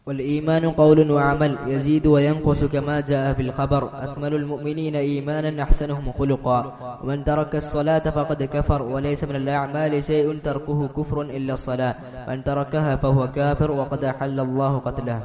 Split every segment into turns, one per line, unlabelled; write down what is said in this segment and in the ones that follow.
والإيمان قول وعمل يزيد وينقص كما جاء في الخبر أكمل المؤمنين إيمانا أحسنهم خلقا ومن ترك الصلاة فقد كفر وليس من الأعمال شيء تركه كفر إلا الصلاة من تركها فهو كافر وقد أحل الله قتله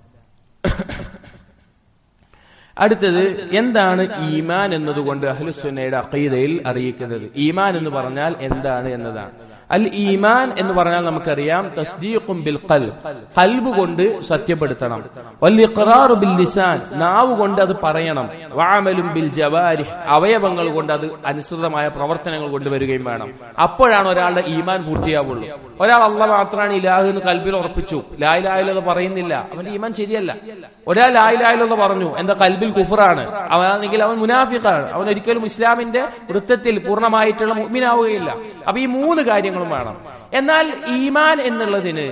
അടുത്തത് എന്താണ് ഈമാൻ എന്നതുകൊണ്ട് അഹ്ലുസുന്നയുടെ അഖീദയിൽ അറിയിക്കുന്നത് ഈമാൻ എന്ന് പറഞ്ഞാൽ എന്താണ് എന്നതാണ് അൽ ഈമാൻ എന്ന് പറഞ്ഞാൽ നമുക്കറിയാം തസ്ദീഖും ബിൽ ഖൽബ് ഖൽബ് കൊണ്ട് സത്യപ്പെടുത്തണം വൽ ഇഖ്റാറു ബിൽ ലിസാൻ നാവ് കൊണ്ട് അത് പറയണം വഅമലും ബിൽ ജവാരിഹ് അവയവങ്ങൾ കൊണ്ട് അത് അനുസൃതമായ പ്രവർത്തനങ്ങൾ കൊണ്ടുവരികയും വേണം അപ്പോഴാണ് ഒരാളുടെ ഈമാൻ പൂർത്തിയാവുള്ളൂ ഒരാൾ അള്ള മാത്രമാണ് ഇലാഹ് എന്ന് കൽബിൽ ഉറപ്പിച്ചു ലായിലായില്ലെന്ന് പറയുന്നില്ല അവന്റെ ഈമാൻ ശരിയല്ല ഒരാൾ ലായിലായില്ലെന്ന് പറഞ്ഞു എന്താ കൽബിൽ കുഫറാണ് അവനാണെങ്കിൽ അവൻ മുനാഫിഖാണ് അവൻ ഒരിക്കലും ഇസ്ലാമിന്റെ വൃത്തത്തിൽ പൂർണ്ണമായിട്ടുള്ള മുഅ്മിനാവുകയില്ല അപ്പൊ ഈ മൂന്ന് കാര്യങ്ങളും വേണം എന്നാൽ ഈമാൻ എന്നുള്ളതിന്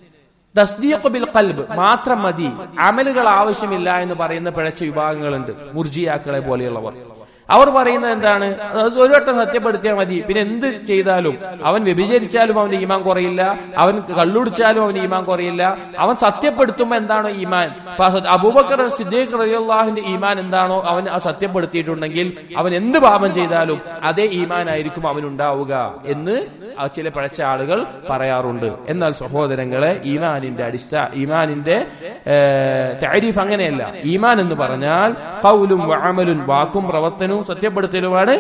തസ്ദീഖ് ബിൽ ഖൽബ് മാത്രം മതി അമലുകൾ ആവശ്യമില്ല എന്ന് പറയുന്ന പിഴച്ച വിഭാഗങ്ങളുണ്ട് മുർജിയാക്കളെ പോലെയുള്ളവർ അവർ പറയുന്നത് എന്താണ് അത് ഒരു വട്ടം സത്യപ്പെടുത്തിയാൽ മതി പിന്നെ എന്ത് ചെയ്താലും അവൻ വ്യഭിചരിച്ചാലും അവന്റെ ഈമാൻ കുറയില്ല അവൻ കള്ളുടിച്ചാലും അവന്റെ ഈമാൻ കുറയില്ല അവൻ സത്യപ്പെടുത്തുമ്പോ എന്താണോ ഈമാൻ ഇപ്പൊ അബൂബക്കർ സിദ്ദീഖ് റളിയല്ലാഹുവിന്റെ ഈമാൻ എന്താണോ അവൻ ആ സത്യപ്പെടുത്തിയിട്ടുണ്ടെങ്കിൽ അവൻ എന്ത് പാപം ചെയ്താലും അതേ ഈമാനായിരിക്കും അവനുണ്ടാവുക എന്ന് ആ ചില പഴച്ച ആളുകൾ പറയാറുണ്ട് എന്നാൽ സഹോദരങ്ങളെ ഈമാനിന്റെ അടിസ്ഥാന ഈമാനിന്റെ താരീഫ് അങ്ങനെയല്ല ഈമാൻ എന്ന് പറഞ്ഞാൽ കൗലും വഅമലും വാക്കും പ്രവർത്തനവും സത്യപ്പെടുത്തലുമാണ്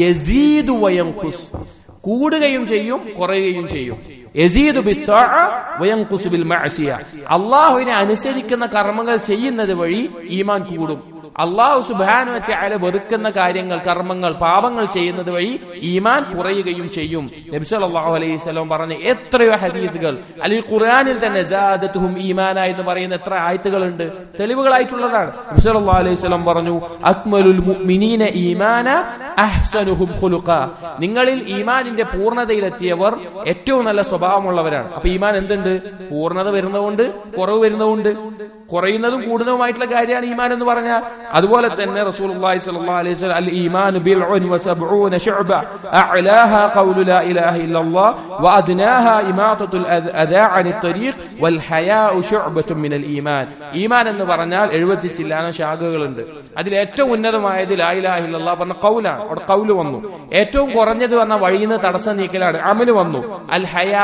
യസീദു വയംകുസ് കൂടുകയും ചെയ്യും കുറയുകയും ചെയ്യും യസീദു ബിത്ത്വാഅ വയംകുസു ബിൽ മഅസിയ അള്ളാഹുവിനെ അനുസരിക്കുന്ന കർമ്മങ്ങൾ ചെയ്യുന്നത് വഴി ഈമാൻ കൂടും അള്ളാഹു സുബാനുവറ്റ വെറുക്കുന്ന കാര്യങ്ങൾ കർമ്മങ്ങൾ പാപങ്ങൾ ചെയ്യുന്നത് വഴി ഈമാൻ കുറയുകയും ചെയ്യും നബ്സല്ലാഹു അലൈഹി സ്വലം പറഞ്ഞ എത്രയോ ഹദീസുകൾ അല്ലെങ്കിൽ ഖുർആാനിൽ തന്നെ ജാദത്തുഹും ഈമാന എന്ന് പറയുന്ന എത്ര ആയത്തുകളുണ്ട് തെളിവുകളായിട്ടുള്ളതാണ് നബ്സല്ലാ അലൈഹി സ്വലം പറഞ്ഞു അക്മലുൽ മുഅ്മിനീന ഈമാന അഹ്സനുഹും ഖുലുഖ നിങ്ങളിൽ ഈമാനിന്റെ പൂർണ്ണതയിലെത്തിയവർ ഏറ്റവും നല്ല സ്വഭാവമുള്ളവരാണ് അപ്പൊ ഈമാൻ എന്തുണ്ട് പൂർണ്ണത വരുന്നതുകൊണ്ട് കുറവ് വരുന്നതുകൊണ്ട് കുറയുന്നതും കൂടുന്നതുമായിട്ടുള്ള കാര്യമാണ് ഈമാൻ എന്ന് പറഞ്ഞാൽ അതുപോലെ തന്നെ റസൂലുള്ളാഹി സ്വല്ലല്ലാഹു അലൈഹി വസല്ലം അൽ ഈമാൻ ബിൽഉൻ വസബ്ഊന ശുഅബ അഅലാഹാ ഖൗലു ലാ ഇലാഹ ഇല്ലല്ലാഹ് വഅദ്നാഹാ ഇമാതത്തുൽ അദാ അനി ത്വരീഖ് വൽ ഹയാഉ ശുഅബത്തുൻ മിനൽ ഈമാൻ ഈമാൻ എന്ന് പറഞ്ഞാൽ 70 ചില്ലാനം ശാഖകളുണ്ട് അതിൽ ഏറ്റവും ഉന്നതമായത് ലാ ഇലാഹ ഇല്ലല്ലാഹ് പറഞ്ഞ ഖൗലാണ് അവിടെ ഖൗല് വന്നു ഏറ്റവും കുറഞ്ഞത് പറഞ്ഞ വഴിയിൽ നിന്ന് തടസ്സം നീക്കലാണ് അമല് വന്നു അൽ ഹയാ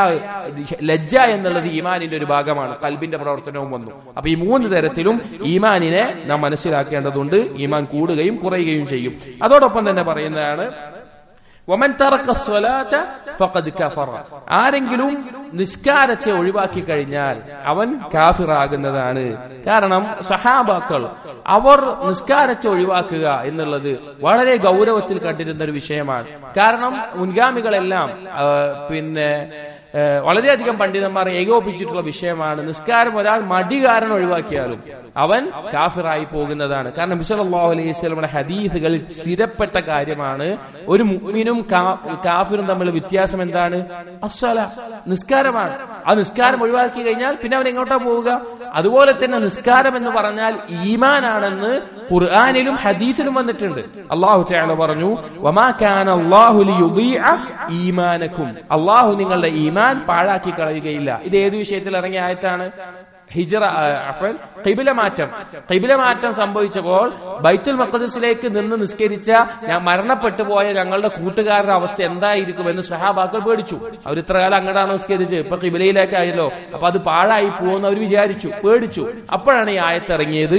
ലജ്ജ എന്നുള്ളത് ഈമാനിന്റെ ഒരു ഭാഗമാണ് കൽബിന്റെ പ്രവർത്തനവും വന്നു അപ്പൊ ഈ മൂന്ന് തരത്തിലും ഈമാനിനെ നാം മനസ്സിലാക്കേണ്ടതുണ്ട് ഈമാൻ കൂടുകയും കുറയുകയും ചെയ്യും അതോടൊപ്പം തന്നെ പറയുന്നതാണ് വമൻ തറക്ക സ്വലാത്ത ഫഖദ് കഫറ ആരെങ്കിലും നിസ്കാരത്തെ ഒഴിവാക്കി കഴിഞ്ഞാൽ അവൻ കാഫിറാകുന്നതാണ് കാരണം സഹാബാക്കൾ അവർ നിസ്കാരത്തെ ഒഴിവാക്കുക എന്നുള്ളത് വളരെ ഗൗരവത്തിൽ കണ്ടിരുന്ന ഒരു വിഷയമാണ് കാരണം മുൻഗാമികളെല്ലാം പിന്നെ വളരെയധികം പണ്ഡിതന്മാർ ഏകോപിച്ചിട്ടുള്ള വിഷയമാണ് നിസ്കാരം ഒരാൾ മടി കാരണം ഒഴിവാക്കിയാലും അവൻ കാഫിറായി പോകുന്നതാണ് കാരണം ബിസലാഹു അലൈഹി സ്വലമിയുടെ ഹദീസുകളിൽ സ്ഥിരപ്പെട്ട കാര്യമാണ് ഒരു മുഅ്മിനും കാഫിറും തമ്മിലുള്ള വ്യത്യാസം എന്താണ് അസ്വല നിസ്കാരമാണ് ആ നിസ്കാരം ഒഴിവാക്കി കഴിഞ്ഞാൽ പിന്നെ അവൻ എങ്ങോട്ടാ പോവുക അതുപോലെ തന്നെ നിസ്കാരം എന്ന് പറഞ്ഞാൽ ഈമാനാണെന്ന് ഖുർആാനിലും ഹദീസിലും വന്നിട്ടുണ്ട് അള്ളാഹു തആല പറഞ്ഞു വമാ കാന അല്ലാഹു ലിയുദീഅ ഈമാനക്കും അള്ളാഹു നിങ്ങളുടെ ഈമാൻ പാഴാക്കി കളയുകയില്ല ഇത് ഏത് വിഷയത്തിൽ ഇറങ്ങിയ ആയത്താണ് ഹിജറ അഫൻ കിബില മാറ്റം കിബില മാറ്റം സംഭവിച്ചപ്പോൾ ബൈത്തുൽ മഖദസിലേക്ക് നിന്ന് നിസ്കരിച്ച ഞാൻ മരണപ്പെട്ടു പോയ ഞങ്ങളുടെ കൂട്ടുകാരുടെ അവസ്ഥ എന്തായിരിക്കും എന്ന് സഹാബാക്കൾ പേടിച്ചു അവർ ഇത്ര കാലം അങ്ങടാണ് നിസ്കരിച്ച് ഇപ്പൊ കിബിലയിലേക്കായല്ലോ അപ്പൊ അത് പാഴായി പോകുമെന്ന് അവർ വിചാരിച്ചു പേടിച്ചു അപ്പോഴാണ് ഈ ആയത്ത് ഇറങ്ങിയത്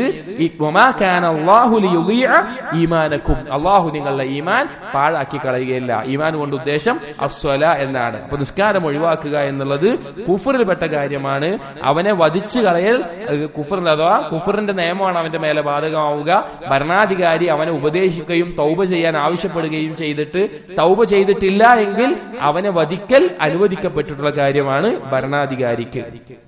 ഈമാനക്കും അള്ളാഹു നിങ്ങളുടെ ഈമാൻ പാഴാക്കി കളയുകയില്ല ഈമാൻ കൊണ്ട് ഉദ്ദേശം അസ്വല എന്നാണ് അപ്പൊ നിസ്കാരം ഒഴിവാക്കുക എന്നുള്ളത് കുഫറിൽപ്പെട്ട കാര്യമാണ് അവനെ വധിച്ചു കളയൽ കുഫറിന്റെ അഥവാ കുഫറിന്റെ നിയമമാണ് അവന്റെ മേലെ ബാധകമാവുക ഭരണാധികാരി അവനെ ഉപദേശിക്കുകയും തൗബ ചെയ്യാൻ ആവശ്യപ്പെടുകയും ചെയ്തിട്ട് തൗബ ചെയ്തിട്ടില്ല എങ്കിൽ അവനെ വധിക്കൽ അനുവദിക്കപ്പെട്ടിട്ടുള്ള കാര്യമാണ് ഭരണാധികാരിക്ക്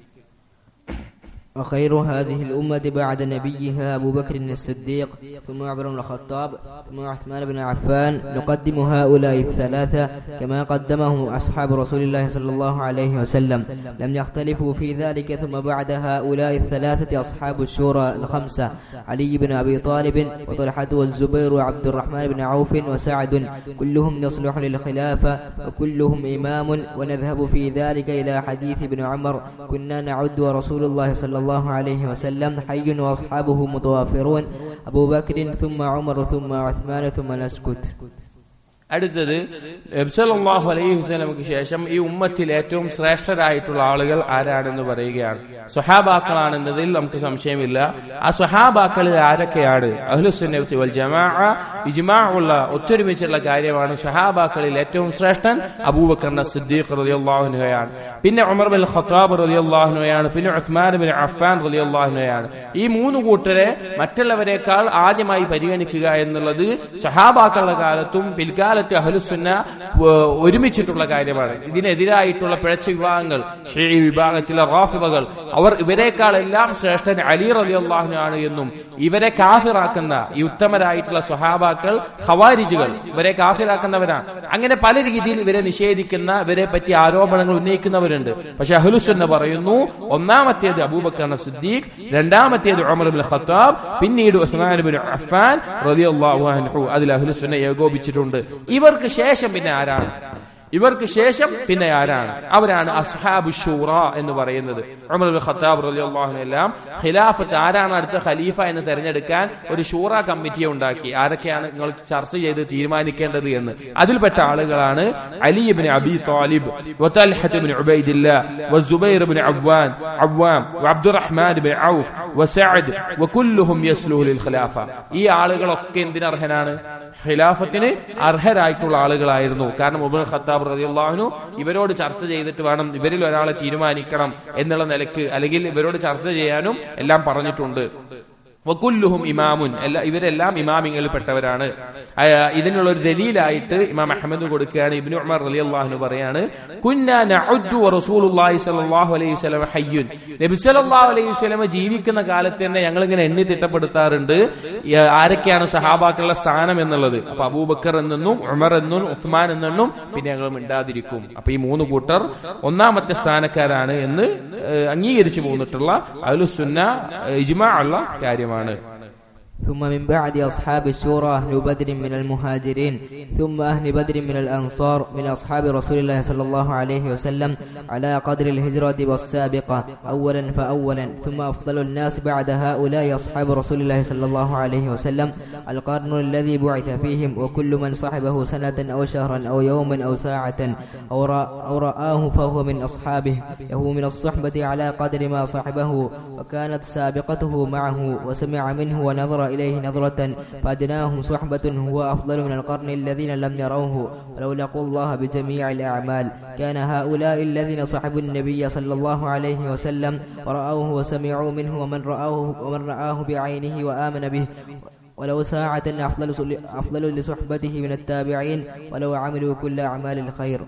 وخير هذه الأمة بعد نبيها أبو بكر الصديق ثم عمر بن الخطاب ثم عثمان بن عفان نقدم هؤلاء الثلاثة كما قدمهم أصحاب رسول الله صلى الله عليه وسلم لم يختلفوا في ذلك ثم بعد هؤلاء الثلاثة أصحاب الشورى الخمسة علي بن أبي طالب وطلحة والزبير وعبد الرحمن بن عوف وسعد كلهم يصلح للخلافة وكلهم إمام ونذهب في ذلك إلى حديث ابن عمر كنا نعد ورسول الله صلى الله الله عليه وسلم حي وأصحابه متوافرون أبو بكر ثم عمر ثم عثمان ثم نسكت
അടുത്തത് നബ്സല്ലാഹു അലൈഹി വസ്ലമക്ക് ശേഷം ഈ ഉമ്മത്തിൽ ഏറ്റവും ശ്രേഷ്ഠരായിട്ടുള്ള ആളുകൾ ആരാണെന്ന് പറയുകയാണ് സ്വഹാബാക്കളാണെന്നതിൽ നമുക്ക് സംശയമില്ല ആ സ്വഹാബാക്കളിൽ ആരൊക്കെയാണ് അഹ്ലുസുന്നത്തി വൽ ജമാ ഇജ്മാ ഉള്ള ഒത്തൊരുമിച്ചുള്ള കാര്യമാണ് സ്വഹാബാക്കളിൽ ഏറ്റവും ശ്രേഷ്ഠൻ അബൂബക്കറിന്റെ സിദ്ദീഖ് റളിയല്ലാഹുനുഹയാണ് പിന്നെ ഉമർ ബിൻ ഖത്താബ് റളിയല്ലാഹുനുഹയാണ് പിന്നെ ഉസ്മാൻ ബിൻ അഫ്ഫാൻ റളിയല്ലാഹുനുഹയാണ് ഈ മൂന്ന് കൂട്ടരെ മറ്റുള്ളവരെക്കാൾ ആദ്യമായി പരിഗണിക്കുക എന്നുള്ളത് സഹാബാക്കളുടെ കാലത്തും പിൽക്കാലത്ത് അഹലുസുന്ന ഏഹ്, ഒരുമിച്ചിട്ടുള്ള കാര്യമാണ് ഇതിനെതിരായിട്ടുള്ള പിഴച്ച വിഭാഗങ്ങൾ ഷെയ് വിഭാഗത്തിലെ റാഫിദകൾ അവർ ഇവരെക്കാളെല്ലാം ശ്രേഷ്ഠൻ അലി റലി ആണ് എന്നും ഇവരെ കാഫിറാക്കുന്ന ഈ ഉത്തമരായിട്ടുള്ള സ്വഹാബാക്കൾ ഹവാരിജുകൾ ഇവരെ കാഫിറാക്കുന്നവരാണ് അങ്ങനെ പല രീതിയിൽ ഇവരെ നിഷേധിക്കുന്ന ഇവരെ പറ്റി ആരോപണങ്ങൾ ഉന്നയിക്കുന്നവരുണ്ട് പക്ഷെ അഹ്ലുസുന്ന പറയുന്നു ഒന്നാമത്തേത് അബൂബക്കർ സിദ്ദീഖ് രണ്ടാമത്തേത് ഉമർ ബിൻ ഖത്താബ് പിന്നീട് ഉസ്മാൻ ബിൻ അഫ്ഫാൻ റളിയല്ലാഹു അൻഹു അതിൽ അഹ്ലുസുന്ന ഏകോപിച്ചിട്ടുണ്ട് ഇവർക്ക് ശേഷം പിന്നെ ആരാണ് ഇവർക്ക് ശേഷം പിന്നെ ആരാണ് അവരാണ് അസ്ഹാബു ഷൂറ എന്ന് പറയുന്നത് ഉമർ ബിൻ ഖത്താബ് റളിയല്ലാഹു അൻഹു എല്ലാം ഖിലാഫത്ത് ആരാണ് അടുത്ത ഖലീഫ എന്ന് തെരഞ്ഞെടുക്കാൻ ഒരു ഷൂറ കമ്മിറ്റിയെ ഉണ്ടാക്കി ആരൊക്കെയാണ് നിങ്ങൾ ചർച്ച ചെയ്ത് തീരുമാനിക്കേണ്ടത് എന്ന് അതിൽപ്പെട്ട ആളുകളാണ് അലി ഇബ്നു അബി താലിബ് വതൽഹത്ത് ഇബ്നു ഉബൈദില്ല വസുബൈർ ഇബ്നു അവ്വാൻ അവ്വാം വഅബ്ദുറഹ്മാൻ ഇബ്നു ഔഫ് വസഅദ് വകുല്ലുഹും യസ്ലു ലിൽ ഖിലാഫ ഈ ആളുകളൊക്കെ എന്തിനർഹനാണ് ഖിലാഫത്തിന് അർഹരായിട്ടുള്ള ആളുകളായിരുന്നു കാരണം ഉമർ ഖത്താബ് റളിയല്ലാഹു ഇവരോട് ചർച്ച ചെയ്തിട്ട് വേണം ഇവരിൽ ഒരാളെ തീരുമാനിക്കണം എന്നുള്ള നിലക്ക് അല്ലെങ്കിൽ ഇവരോട് ചർച്ച ചെയ്യാനും എല്ലാം പറഞ്ഞിട്ടുണ്ട് വകുല്ലുഹും ഇമാമുൻ എല്ലാ ഇവരെല്ലാം ഇമാമിങ്ങളിൽപ്പെട്ടവരാണ് ആ, ഇതിനുള്ള ഒരു ദലീലായിട്ട് ഇമാം അഹമ്മദ് കൊടുക്കുകയാണ് ഇബ്നു ഉമർ റളിയല്ലാഹു പറയാണ് കുന്ന നഉദ്ദു റസൂലുള്ളാഹി സ്വല്ലല്ലാഹു അലൈഹി വസല്ലം ഹയ്യുൻ നബി സല്ലല്ലാഹു അലൈഹി വസല്ലം ജീവിക്കുന്ന കാലത്ത് തന്നെ ഞങ്ങൾ ഇങ്ങനെ എണ്ണി തിട്ടപ്പെടുത്താറുണ്ട് ഈ, ആരൊക്കെയാണ് സഹാബാക്കളുടെ സ്ഥാനം എന്നുള്ളത് അപ്പൊ അബൂബക്കർ എന്നും ഉമർ എന്നും ഉസ്മാൻ എന്നും പിന്നെ ഞങ്ങൾ മിണ്ടാതിരിക്കും അപ്പൊ ഈ മൂന്ന് കൂട്ടർ ഒന്നാമത്തെ സ്ഥാനക്കാരാണ് എന്ന് ഏഹ്, അംഗീകരിച്ചു പോന്നിട്ടുള്ള അഹ്ലുസുന്ന ഇജ്മാ ഉള്ള കാര്യമാണ്
ثم من بعد أصحاب الشورى أهل بدر من المهاجرين ثم أهل بدر من الأنصار من أصحاب رسول الله صلى الله عليه وسلم على قدر الهجرة والسابقة أولا فأولا ثم أفضل الناس بعد هؤلاء أصحاب رسول الله صلى الله عليه وسلم القرن الذي بعث فيهم وكل من صحبه سنة أو شهرا أو يوما أو ساعة أو, رأ أو رآه فهو من أصحابه له من الصحبة على قدر ما صحبه وكانت سابقته معه وسمع منه ونظر إليه نظرة فأدناهم صحبة هو أفضل من القرن الذين لم يروه ولو لقوا الله بجميع الأعمال كان هؤلاء الذين صحبوا النبي صلى الله عليه وسلم ورأوه وسمعوا منه ومن رآه ومن رآه بعينه وآمن به ولو ساعة أفضل أفضل لصحبته من التابعين ولو عملوا كل أعمال الخير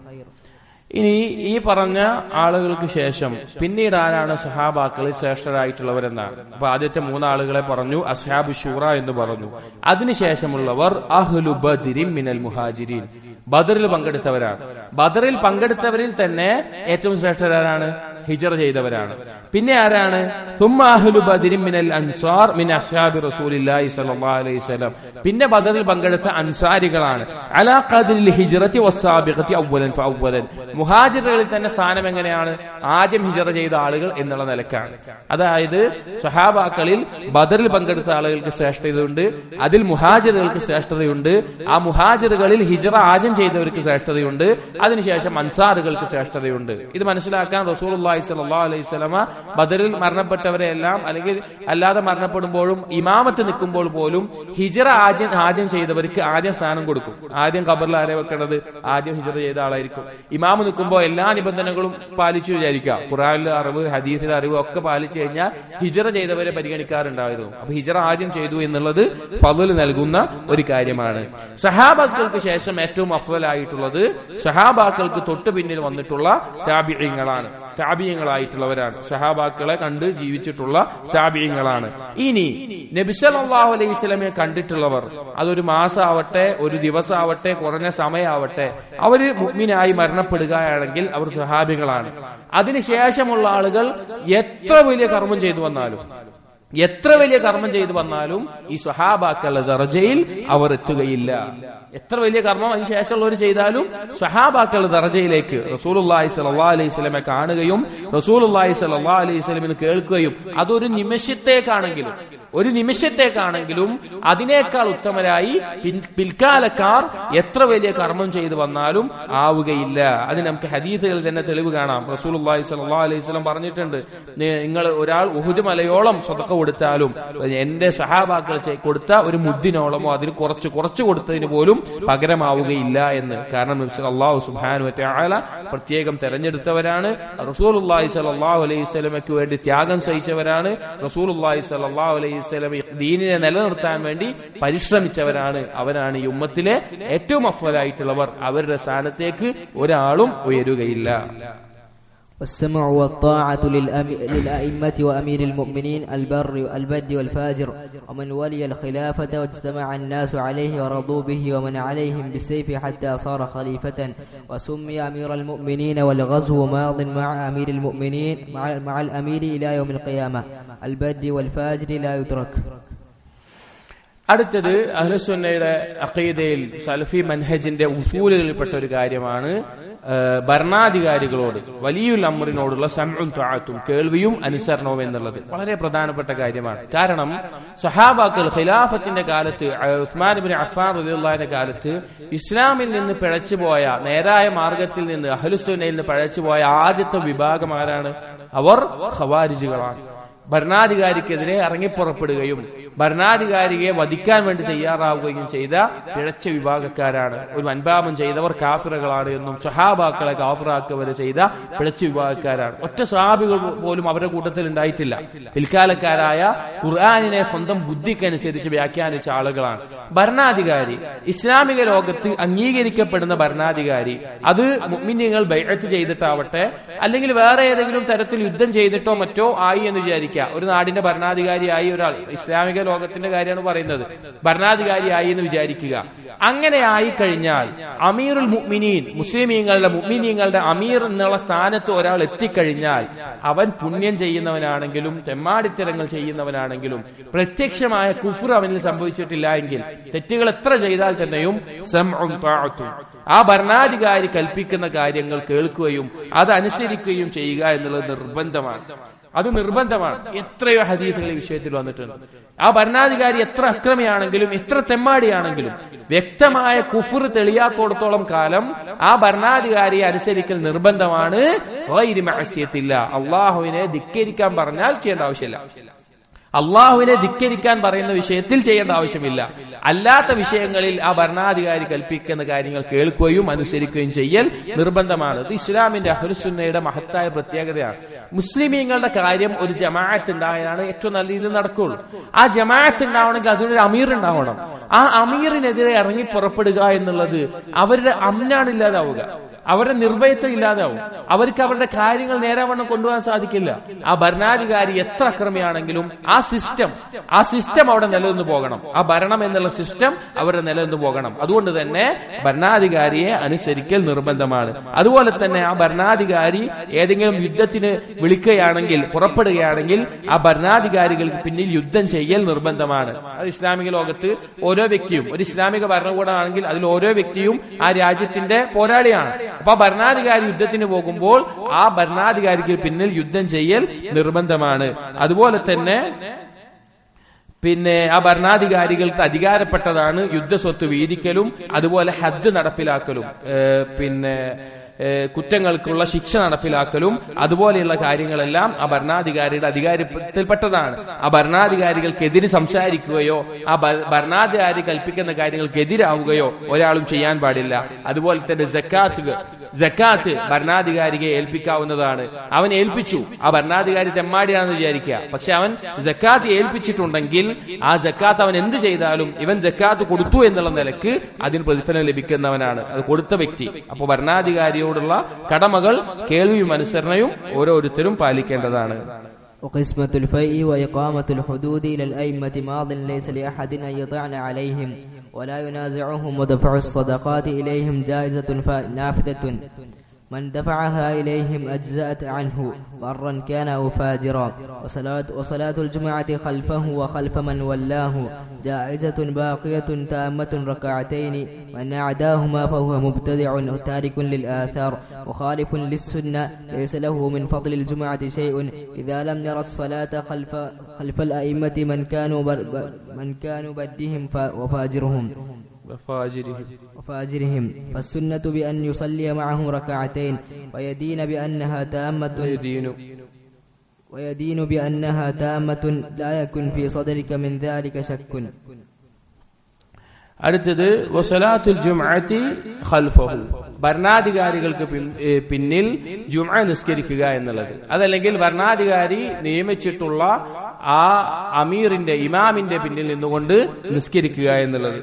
ഇനി ഈ പറഞ്ഞ ആളുകൾക്ക് ശേഷം പിന്നീട് ആരാണ് സഹാബാക്കളിൽ ശ്രേഷ്ഠരായിട്ടുള്ളവരെന്നാണ് അപ്പൊ ആദ്യത്തെ മൂന്നാളുകളെ പറഞ്ഞു അസ്ഹാബ് ഷൂറ എന്ന് പറഞ്ഞു അതിനുശേഷമുള്ളവർ അഹ്ലു ബദിരിൻ മിനൽ മുഹാജിരീൻ ബദറിൽ പങ്കെടുത്തവരാണ് ബദറിൽ പങ്കെടുത്തവരിൽ തന്നെ ഏറ്റവും ശ്രേഷ്ഠരാണ് ഹിജറ ചെയ്തവരാണ് പിന്നെ ആരാണ് സുമ്മ അഹ്ലു ബദിരിൻ മിനൽ അൻസാർ മിൻ അസ്ഹാബി റസൂലില്ലാഹി സ്വല്ലല്ലാഹു അലൈഹി വസല്ലം പിന്നെ ബദറിൽ പങ്കെടുത്ത അൻസാരികളാണ് അലാ ഖദ്രിൽ ഹിജ്റത്തി വസ്സാബിഖത്തി അവ്വലൻ ഫഅവ്വലൻ മുഹാജിറുകളിൽ തന്നെ സ്ഥാനം എങ്ങനെയാണ് ആദ്യം ഹിജറ ചെയ്ത ആളുകൾ എന്നുള്ള നിലക്കാണ് അതായത് സഹാബാക്കളിൽ ബദറിൽ പങ്കെടുത്ത ആളുകൾക്ക് ശ്രേഷ്ഠതയുണ്ട് അതിൽ മുഹാജിറുകൾക്ക് ശ്രേഷ്ഠതയുണ്ട് ആ മുഹാജിറുകളിൽ ഹിജറ ആദ്യം ചെയ്തവർക്ക് ശ്രേഷ്ഠതയുണ്ട് അതിനുശേഷം അൻസാറുകൾക്ക് ശ്രേഷ്ഠതയുണ്ട് ഇത് മനസ്സിലാക്കാൻ റസൂൽ സല്ലല്ലാഹു അലൈഹി സ്വലമ ബദറിൽ മരണപ്പെട്ടവരെ എല്ലാം അല്ലെങ്കിൽ അല്ലാതെ മരണപ്പെടുമ്പോഴും ഇമാമത്ത് നിൽക്കുമ്പോൾ പോലും ഹിജറ ആദ്യം ആദ്യം ചെയ്തവർക്ക് ആദ്യം സ്ഥാനം കൊടുക്കും ആദ്യം ഖബറിൽ ആരെ വെക്കേണ്ടത് ആദ്യം ഹിജറ ചെയ്ത ആളായിരിക്കും ഇമാമ് നിൽക്കുമ്പോൾ എല്ലാ നിബന്ധനകളും പാലിച്ചു വിചാരിക്കുക ഖുറാനിലെ അറിവ് ഹദീസിലെ അറിവ് ഒക്കെ പാലിച്ചു കഴിഞ്ഞാൽ ഹിജറ ചെയ്തവരെ പരിഗണിക്കാറുണ്ടായിരുന്നു അപ്പൊ ഹിജറ ആദ്യം ചെയ്തു എന്നുള്ളത് ഫضൽ നൽകുന്ന ഒരു കാര്യമാണ് സഹാബാക്കൾക്ക് ശേഷം ഏറ്റവും അഫ്വലായിട്ടുള്ളത് സഹാബാക്കൾക്ക് തൊട്ടു പിന്നിൽ വന്നിട്ടുള്ള താബിയങ്ങളാണ് താബിയങ്ങളായിട്ടുള്ളവരാണ് സഹാബാക്കളെ കണ്ട് ജീവിച്ചിട്ടുള്ള താബിയങ്ങളാണ് ഇനി നബിസലാഹു അലൈഹി സ്വലമെ കണ്ടിട്ടുള്ളവർ അതൊരു മാസമാവട്ടെ ഒരു ദിവസമാവട്ടെ കുറഞ്ഞ സമയമാവട്ടെ അവര് മുഗ്മിനായി മരണപ്പെടുകയാണെങ്കിൽ അവർ സഹാബികളാണ് അതിനുശേഷമുള്ള ആളുകൾ എത്ര വലിയ കർമ്മം ചെയ്തു വന്നാലും എത്ര വലിയ കർമ്മം ചെയ്തു വന്നാലും ഈ സ്വഹാബാക്കളുടെ ദർജയിൽ അവർ എത്തുകയില്ല എത്ര വലിയ കർമ്മം അതിന് ശേഷമുള്ളവർ ചെയ്താലും സ്വഹാബാക്കളുടെ ദർജയിലേക്ക് റസൂലുള്ളാഹി സ്വല്ലല്ലാഹു അലൈഹി സ്വലമെ കാണുകയും റസൂലുള്ളാഹി സ്വല്ലല്ലാഹു അലൈഹി സ്വലമിന് കേൾക്കുകയും അതൊരു നിമിഷത്തേക്കാണെങ്കിലും ഒരു നിമിഷത്തേക്കാണെങ്കിലും അതിനേക്കാൾ ഉത്തമരായി പിൻ- പിൽക്കാലക്കാർ എത്ര വലിയ കർമ്മം ചെയ്തു വന്നാലും ആവുകയില്ല അത് നമുക്ക് ഹദീസുകളിൽ തന്നെ തെളിവ് കാണാം റസൂലുള്ളാഹി സ്വല്ലല്ലാഹു അലൈഹി വസല്ലം പറഞ്ഞിട്ടുണ്ട് നിങ്ങൾ ഒരാൾ ഉഹുദ് മലയോളം സ്വതക്ക കൊടുത്താലും എന്റെ സഹാബാക്കൾ ചെ- കൊടുത്ത ഒരു മുദ്ദിനോളമോ അതിന് കുറച്ച് കുറച്ച് കൊടുത്തതിന് പോലും പകരമാവുകയില്ല എന്ന് കാരണം അള്ളാഹു സുബ്ഹാനഹു വ തആല പ്രത്യേകം തെരഞ്ഞെടുത്തവരാണ് റസൂലുള്ളാഹി സ്വല്ലല്ലാഹു അലൈഹി വസല്ലമയ്ക്ക് വേണ്ടി ത്യാഗം സഹിച്ചവരാണ് റസൂലുള്ളാഹി സ്വല്ലല്ലാഹു അലൈഹി വസല്ലം ഈ ദീനിനെ നിലനിർത്താൻ വേണ്ടി പരിശ്രമിച്ചവരാണ് അവരാണ് ഈ ഉമ്മത്തിലെ ഏറ്റവും അഫ്വലായിട്ടുള്ളവർ അവരുടെ സ്ഥാനത്തേക്ക് ഒരാളും ഉയരുകയില്ല
والسمع والطاعة للأم- للأئمة وأمير المؤمنين البر البد والفاجر ومن ولي الخلافة واجتمع الناس عليه ورضوا به ومن عليهم بالسيف حتى صار خليفة وسمي أمير المؤمنين والغزو ماض مع أمير المؤمنين مع, مع الأمير إلى يوم القيامة البد والفاجر لا يترك
അടുത്തത് അഹ്ലസുന്നയുടെ അഖീദയിൽ സലഫി മൻഹജിന്റെ ഉസൂലുകളിൽപ്പെട്ട ഒരു കാര്യമാണ് ആ, ഭരണാധികാരികളോട് വലിയുൽ അമറിനോടുള്ള സമഉം ത്വാഅത്തും കേൾവിയും അനുസരണവും എന്നുള്ളത് വളരെ പ്രധാനപ്പെട്ട കാര്യമാണ് കാരണം സഹാബാക്കൾ ഖിലാഫത്തിന്റെ കാലത്ത് ആ, ഉസ്മാൻ ബിൻ അഫാൻ റളിയല്ലാഹുവിന്റെ കാലത്ത് ഇസ്ലാമിൽ നിന്ന് പിഴച്ചുപോയ നേരായ മാർഗത്തിൽ നിന്ന് അഹ്ലുസുന്നയിൽ നിന്ന് പിഴച്ചുപോയ ആദ്യത്തെ വിഭാഗം ആരാണ് അവർ ഖവാരിജുകളാണ് ഭരണാധികാരിക്കെതിരെ ഇറങ്ങിപ്പുറപ്പെടുകയും ഭരണാധികാരിയെ വധിക്കാൻ വേണ്ടി തയ്യാറാവുകയും ചെയ്ത പിഴച്ച വിഭാഗക്കാരാണ് ഒരു വൻപാപം ചെയ്തവർ കാഫിറകളാണ് എന്നും സഹാബാക്കളെ കാഫിറാക്കവരെ ചെയ്ത പിഴച്ച വിഭാഗക്കാരാണ് ഒറ്റ സ്വഹാബികൾ പോലും അവരുടെ കൂട്ടത്തിൽ ഉണ്ടായിട്ടില്ല പിൽക്കാലക്കാരായ ഖുർആാനിനെ സ്വന്തം ബുദ്ധിക്കനുസരിച്ച് വ്യാഖ്യാനിച്ച ആളുകളാണ് ഭരണാധികാരി ഇസ്ലാമിക ലോകത്ത് അംഗീകരിക്കപ്പെടുന്ന ഭരണാധികാരി അത് മുഅ്മിനീങ്ങൾ ബൈഅത്ത് ചെയ്തിട്ടാവട്ടെ അല്ലെങ്കിൽ വേറെ ഏതെങ്കിലും തരത്തിൽ യുദ്ധം ചെയ്തിട്ടോ മറ്റോ ആയി എന്ന് വിചാരിക്കുക ഒരു നാടിന്റെ ഭരണാധികാരിയായി ഒരാൾ ഇസ്ലാമിക ലോകത്തിന്റെ കാര്യമാണ് പറയുന്നത് ഭരണാധികാരിയായി എന്ന് വിചാരിക്കുക അങ്ങനെ ആയി കഴിഞ്ഞാൽ അമീറുൽ മുഅ്മിനീൻ മുസ്ലിമീങ്ങളുടെ മുഅ്മിനീങ്ങളുടെ അമീർ എന്നുള്ള സ്ഥാനത്ത് ഒരാൾ എത്തിക്കഴിഞ്ഞാൽ അവൻ പുണ്യം ചെയ്യുന്നവനാണെങ്കിലും തെമ്മാടിത്തരങ്ങൾ ചെയ്യുന്നവനാണെങ്കിലും പ്രത്യക്ഷമായ കുഫർ അവനിൽ സംഭവിച്ചിട്ടില്ല എങ്കിൽ തെറ്റുകൾ എത്ര ചെയ്താൽ തന്നെയും സംഉം ത്വാഅത്തും. ആ ഭരണാധികാരി കൽപ്പിക്കുന്ന കാര്യങ്ങൾ കേൾക്കുകയും അത് അനുസരിക്കുകയും ചെയ്യുക എന്നുള്ളത് നിർബന്ധമാണ് അത് നിർബന്ധമാണ് എത്രയോ ഹദീസുകൾ ഈ വിഷയത്തിൽ വന്നിട്ടുണ്ട് ആ ഭരണാധികാരി എത്ര അക്രമിയാണെങ്കിലും എത്ര തെമ്മാടിയാണെങ്കിലും വ്യക്തമായ കുഫർ തെളിയാത്തോടത്തോളം കാലം ആ ഭരണാധികാരിയെ അനുസരിക്കൽ നിർബന്ധമാണ് ഗൈരി മഅസിയത്തില്ല അള്ളാഹുവിനെ ധിക്കരിക്കാൻ പറഞ്ഞാൽ ചെയ്യേണ്ട ആവശ്യമില്ല അള്ളാഹുവിനെ ധിക്കരിക്കാൻ പറയുന്ന വിഷയത്തിൽ ചെയ്യേണ്ട ആവശ്യമില്ല അല്ലാത്ത വിഷയങ്ങളിൽ ആ ഭരണാധികാരി കൽപ്പിക്കുന്ന കാര്യങ്ങൾ കേൾക്കുകയും അനുസരിക്കുകയും ചെയ്യൽ നിർബന്ധമാണ് ഇത് ഇസ്ലാമിന്റെ അഹ്ലുസുന്നയുടെ മഹത്തായ പ്രത്യേകതയാണ് മുസ്ലിമീങ്ങളുടെ കാര്യം ഒരു ജമാഅത്ത് ഉണ്ടായാലാണ് ഏറ്റവും നല്ല രീതിയിൽ നടക്കുള്ളൂ ആ ജമാഅത്ത് ഉണ്ടാവണമെങ്കിൽ അതിനൊരു അമീർ ഉണ്ടാവണം ആ അമീറിനെതിരെ ഇറങ്ങി പുറപ്പെടുക എന്നുള്ളത് അവരുടെ അമ്നാണ് ഇല്ലാതാവുക അവരുടെ നിർഭയത്വം ഇല്ലാതാവും അവർക്ക് അവരുടെ കാര്യങ്ങൾ നേരാവണ്ണം കൊണ്ടുപോകാൻ സാധിക്കില്ല ആ ഭരണാധികാരി എത്ര അക്രമിയാണെങ്കിലും ആ സിസ്റ്റം ആ സിസ്റ്റം അവിടെ നിലനിന്ന് പോകണം ആ ഭരണം എന്നുള്ള സിസ്റ്റം അവരുടെ നിലനിന്ന് പോകണം അതുകൊണ്ട് തന്നെ ഭരണാധികാരിയെ അനുസരിക്കൽ നിർബന്ധമാണ് അതുപോലെ തന്നെ ആ ഭരണാധികാരി ഏതെങ്കിലും യുദ്ധത്തിന് വിളിക്കുകയാണെങ്കിൽ പുറപ്പെടുകയാണെങ്കിൽ ആ ഭരണാധികാരികൾക്ക് പിന്നിൽ യുദ്ധം ചെയ്യൽ നിർബന്ധമാണ് അത് ഇസ്ലാമിക ലോകത്ത് ഓരോ വ്യക്തിയും ഒരു ഇസ്ലാമിക ഭരണകൂടമാണെങ്കിൽ അതിൽ ഓരോ വ്യക്തിയും ആ രാജ്യത്തിന്റെ പോരാളിയാണ് അപ്പൊ ആ ഭരണാധികാരി യുദ്ധത്തിന് പോകുമ്പോൾ ആ ഭരണാധികാരിക്ക് പിന്നിൽ യുദ്ധം ചെയ്യൽ നിർബന്ധമാണ് അതുപോലെ തന്നെ പിന്നെ ആ ഭരണാധികാരികൾക്ക് അധികാരപ്പെട്ടതാണ് യുദ്ധസ്വത്ത് വീതിക്കലും അതുപോലെ ഹജ്ജ് നടപ്പിലാക്കലും ഏഹ് പിന്നെ ഏഹ് കുറ്റങ്ങൾക്കുള്ള ശിക്ഷ നടപ്പിലാക്കലും അതുപോലെയുള്ള കാര്യങ്ങളെല്ലാം ആ ഭരണാധികാരിയുടെ അധികാരത്തിൽപ്പെട്ടതാണ് ആ ഭരണാധികാരികൾക്കെതിരെ സംസാരിക്കുകയോ ആ ഭ- ഭരണാധികാരി കൽപ്പിക്കുന്ന കാര്യങ്ങൾക്കെതിരാവുകയോ ഒരാളും ചെയ്യാൻ പാടില്ല അതുപോലെ തന്നെ ജക്കാത്ത് ജക്കാത്ത് ഭരണാധികാരിയെ ഏൽപ്പിക്കാവുന്നതാണ് അവൻ ഏൽപ്പിച്ചു ആ ഭരണാധികാരി തെമ്മാടിയാണെന്ന് വിചാരിക്കുക പക്ഷെ അവൻ ജക്കാത്ത് ഏൽപ്പിച്ചിട്ടുണ്ടെങ്കിൽ ആ ജക്കാത്ത് അവൻ എന്ത് ചെയ്താലും ഇവൻ ജക്കാത്ത് കൊടുത്തു എന്നുള്ള നിലക്ക് അതിന് പ്രതിഫലം ലഭിക്കുന്നവനാണ് അത് കൊടുത്ത വ്യക്തി അപ്പോൾ ഭരണാധികാരിയോടുള്ള കടമകൾ കേൾവിയും അനുസരണയും ഓരോരുത്തരും പാലിക്കേണ്ടതാണ്
وقسمة الفيء وإقامة الحدود إلى الأئمة ماض ليس لأحد أن يطعن عليهم ولا ينازعهم ودفع الصدقات إليهم جائزة فا- نافذة من دفعها إليهم أجزأت عنه برا كان أو فاجرا وصلاة, وصلاة الجمعة خلفه وخلف من ولاه جائزة باقية تامة ركعتين من أعداهما فهو مبتدع تارك للآثار مخالف للسنة ليس له من فضل الجمعة شيء إذا لم يرى الصلاة خلف خلف الأئمة من كانوا بر من كانوا بدهم وفاجرهم
وفاجرهم
وفاجرهم فالسنة بأن يصلي معهم ركعتين ويدين بأنها تامة
يدين
ويدين بأنها تامة لا يكن في صدرك من ذلك شك
അടുത്തത് വസലാത്തുൽ ജുംഅത്തി ഖൽഫഹു ഭരണാധികാരികൾക്ക് പിൻ- ഏ, പിന്നിൽ ജുമ നിസ്കരിക്കുക എന്നുള്ളത് അതല്ലെങ്കിൽ ഭരണാധികാരി നിയമിച്ചിട്ടുള്ള ആ അമീറിന്റെ ഇമാമിന്റെ പിന്നിൽ നിന്നുകൊണ്ട് നിസ്കരിക്കുക എന്നുള്ളത്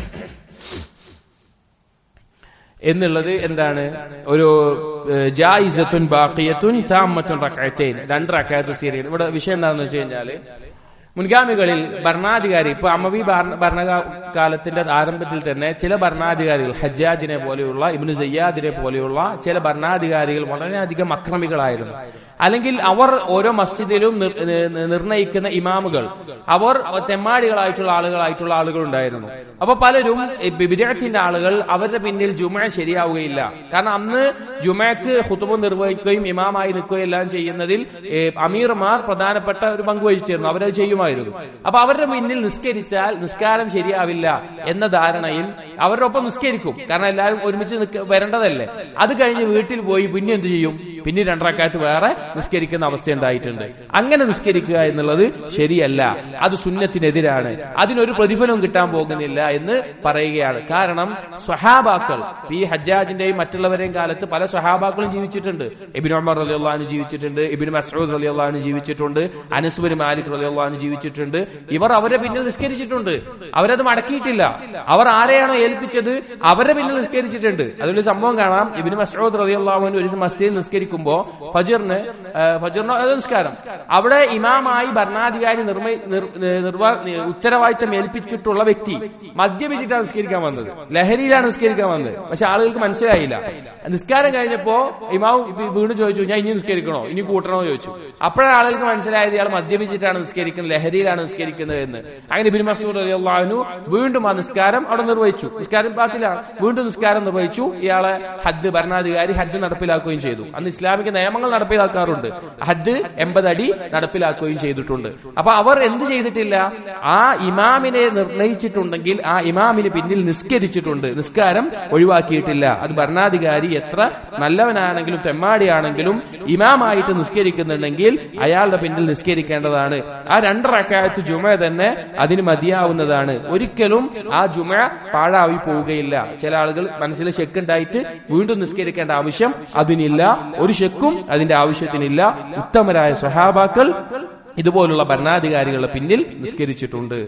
എന്നുള്ളത് എന്താണ് ഒരു ഏഹ്, ജായിസത്തുൻ ബാഖിയത്തുൻ താമത്തുൻ റക്അത്തൈൻ രണ്ട് റക്അത്ത് സീരിയൽ ഇവിടെ വിഷയം എന്താണെന്ന് വെച്ച് കഴിഞ്ഞാല് മുൻഗാമികളിൽ ഭരണാധികാരി ഇപ്പൊ അമവി ഭരണ ഭരണകാലത്തിന്റെ ആരംഭത്തിൽ തന്നെ ചില ഭരണാധികാരികൾ ഹജ്ജാജിനെ പോലെയുള്ള ഇബ്നു സയ്യാദിനെ പോലെയുള്ള ചില ഭരണാധികാരികൾ വളരെയധികം അക്രമികളായിരുന്നു അല്ലെങ്കിൽ അവർ ഓരോ മസ്ജിദിലും നിർ- നി- നിർണയിക്കുന്ന ഇമാമുകൾ അവർ തെമ്മാടികളായിട്ടുള്ള ആളുകളായിട്ടുള്ള ആളുകൾ ഉണ്ടായിരുന്നു അപ്പൊ പലരും വിദ്യാർത്ഥിന്റെ ആളുകൾ അവരുടെ പിന്നിൽ ജുമ ശരിയാവുകയില്ല കാരണം അന്ന് ജുമയ്ക്ക് ഹുത്തുബ് നിർവഹിക്കുകയും ഇമാമായി നിൽക്കുകയും എല്ലാം ചെയ്യുന്നതിൽ ഏ, അമീർമാർ പ്രധാനപ്പെട്ട ഒരു പങ്ക് വഹിച്ചിരുന്നു അവരത് ചെയ്യുമായിരുന്നു അപ്പൊ അവരുടെ പിന്നിൽ നിസ്കരിച്ചാൽ നിസ്കാരം ശരിയാവില്ല എന്ന ധാരണയിൽ അവരുടെ ഒപ്പം നിസ്കരിക്കും കാരണം എല്ലാവരും ഒരുമിച്ച് നിക്ക- വരേണ്ടതല്ലേ അത് കഴിഞ്ഞ് വീട്ടിൽ പോയി പിന്നെ എന്ത് ചെയ്യും പിന്നെ രണ്ടരക്കാലത്ത് വേറെ നിസ്കരിക്കുന്ന അവസ്ഥ ഉണ്ടായിട്ടുണ്ട് അങ്ങനെ നിസ്കരിക്കുക എന്നുള്ളത് ശരിയല്ല അത് സുന്നത്തിനെതിരാണ് അതിനൊരു പ്രതിഫലവും കിട്ടാൻ പോകുന്നില്ല എന്ന് പറയുകയാണ് കാരണം സ്വഹാബാക്കൾ ഈ ഹജ്ജാജിന്റെയും മറ്റുള്ളവരെയും കാലത്ത് പല സ്വഹാബാക്കളും ജീവിച്ചിട്ടുണ്ട് ഇബിൻ ഉമർ അലി അള്ളഹാന് ജീവിച്ചിട്ടുണ്ട് ഇബിൻ മസൂദ് അലി അള്ളഹാന് ജീവിച്ചിട്ടുണ്ട് അനസ്ബിൻ മാലിക് അലി അള്ളഹാന് ജീവിച്ചിട്ടുണ്ട് ഇവർ അവരെ പിന്നിൽ നിസ്കരിച്ചിട്ടുണ്ട് അവരത് മടക്കിയിട്ടില്ല അവർ ആരെയാണോ ഏൽപ്പിച്ചത് അവരുടെ പിന്നിൽ നിസ്കരിച്ചിട്ടുണ്ട് അതിലൊരു സംഭവം കാണാം ഇബിന് മസൂദ് റലി അള്ളാഹുവിന് ഒരു മസ്ജിദിൽ നിസ്കരിക്കുമ്പോ ഫജറിന് ആ, ഫജറിന് അത് നിസ്കാരം അവിടെ ഇമാമായി ഭരണാധികാരി നിർമ്മ നിർ- നിർവ- ഉത്തരവാദിത്തം ഏൽപ്പിച്ചിട്ടുള്ള വ്യക്തി മദ്യപിച്ചിട്ടാണ് നിസ്കരിക്കാൻ വന്നത് ലഹരിയിലാണ് നിസ്കരിക്കാൻ വന്നത് പക്ഷെ ആളുകൾക്ക് മനസ്സിലായില്ല നിസ്കാരം കഴിഞ്ഞപ്പോ ഇമാവ് വി- വീണ്ടും ചോദിച്ചു ഞാൻ ഇനി നിസ്കരിക്കണോ ഇനി കൂട്ടണോ ചോദിച്ചു അപ്പോഴാണ് ആളുകൾക്ക് മനസ്സിലായത് ഇയാൾ മദ്യപിച്ചിട്ടാണ് നിസ്കരിക്കുന്നത് ലഹരിയിലാണ് നിസ്കരിക്കുന്നത് എന്ന് അങ്ങനെ ബിൻ മസൂദ് അലി അള്ളാഹുനു വീണ്ടും ആ നിസ്കാരം അവിടെ നിർവഹിച്ചു നിസ്കാരം ബാത്തിലാണ് വീണ്ടും നിസ്കാരം നിർവഹിച്ചു ഇയാളെ ഹജ്ജ് ഭരണാധികാരി ഹജ്ജ് നടപ്പിലാക്കുകയും ചെയ്തു അന്ന് ഇസ്ലാമിക നിയമങ്ങൾ നടപ്പിലാക്കാറുണ്ട് ഹജ്ജ് എൺപത് അടി നടപ്പിലാക്കുകയും ചെയ്തിട്ടുണ്ട് അപ്പൊ അവർ എന്ത് ചെയ്തിട്ടില്ല ആ ഇമാമിനെ നിർണയിച്ചിട്ടുണ്ടെങ്കിൽ ആ ഇമാമിന് പിന്നിൽ നിസ്കരിച്ചിട്ടുണ്ട് നിസ്കാരം ഒഴിവാക്കിയിട്ടില്ല അത് ഭരണാധികാരി എത്ര നല്ലവനാണെങ്കിലും തെമ്മാടിയാണെങ്കിലും ഇമാമായിട്ട് നിസ്കരിക്കുന്നുണ്ടെങ്കിൽ അയാളുടെ പിന്നിൽ നിസ്കരിക്കേണ്ടതാണ് ആ രണ്ട് റക്കായത്ത് ജുമ തന്നെ അതിന് മതിയാവുന്നതാണ് ഒരിക്കലും ആ ജുമ പാഴായി പോവുകയില്ല ചില ആളുകൾ മനസ്സിൽ ശെക്കുണ്ടായിട്ട് വീണ്ടും നിസ്കരിക്കേണ്ട ആവശ്യം അതിനില്ല ഒരു ശെക്കും അതിന്റെ ആവശ്യത്തിനില്ല ഉത്തമരായ സഹാബാക്കൾ ഇതുപോലുള്ള ഭരണാധികാരികളുടെ പിന്നിൽ നിസ്കരിച്ചിട്ടുണ്ട്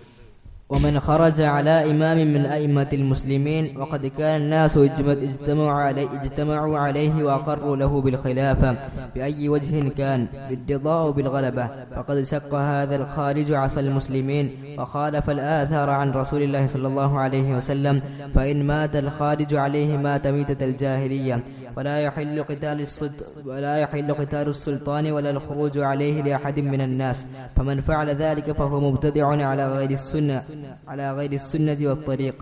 ومن خرج على إمام من أئمة المسلمين وقد كان الناس اجتمع- اجتمعوا عليه, اجتمعوا عليه وأقروا له بالخلافة بأي وجه كان بالرضا أو بالغلبة فقد شق هذا الخارج عصى المسلمين وخالف الآثار عن رسول الله صلى الله عليه وسلم فإن مات الخارج عليه مات ميتة الجاهلية ولا يحل قتال السلط ولا يحل قتال السلطان ولا الخروج عليه لأحد من الناس فمن فعل ذلك فهو مبتدع على غير السنة على غير السنة والطريق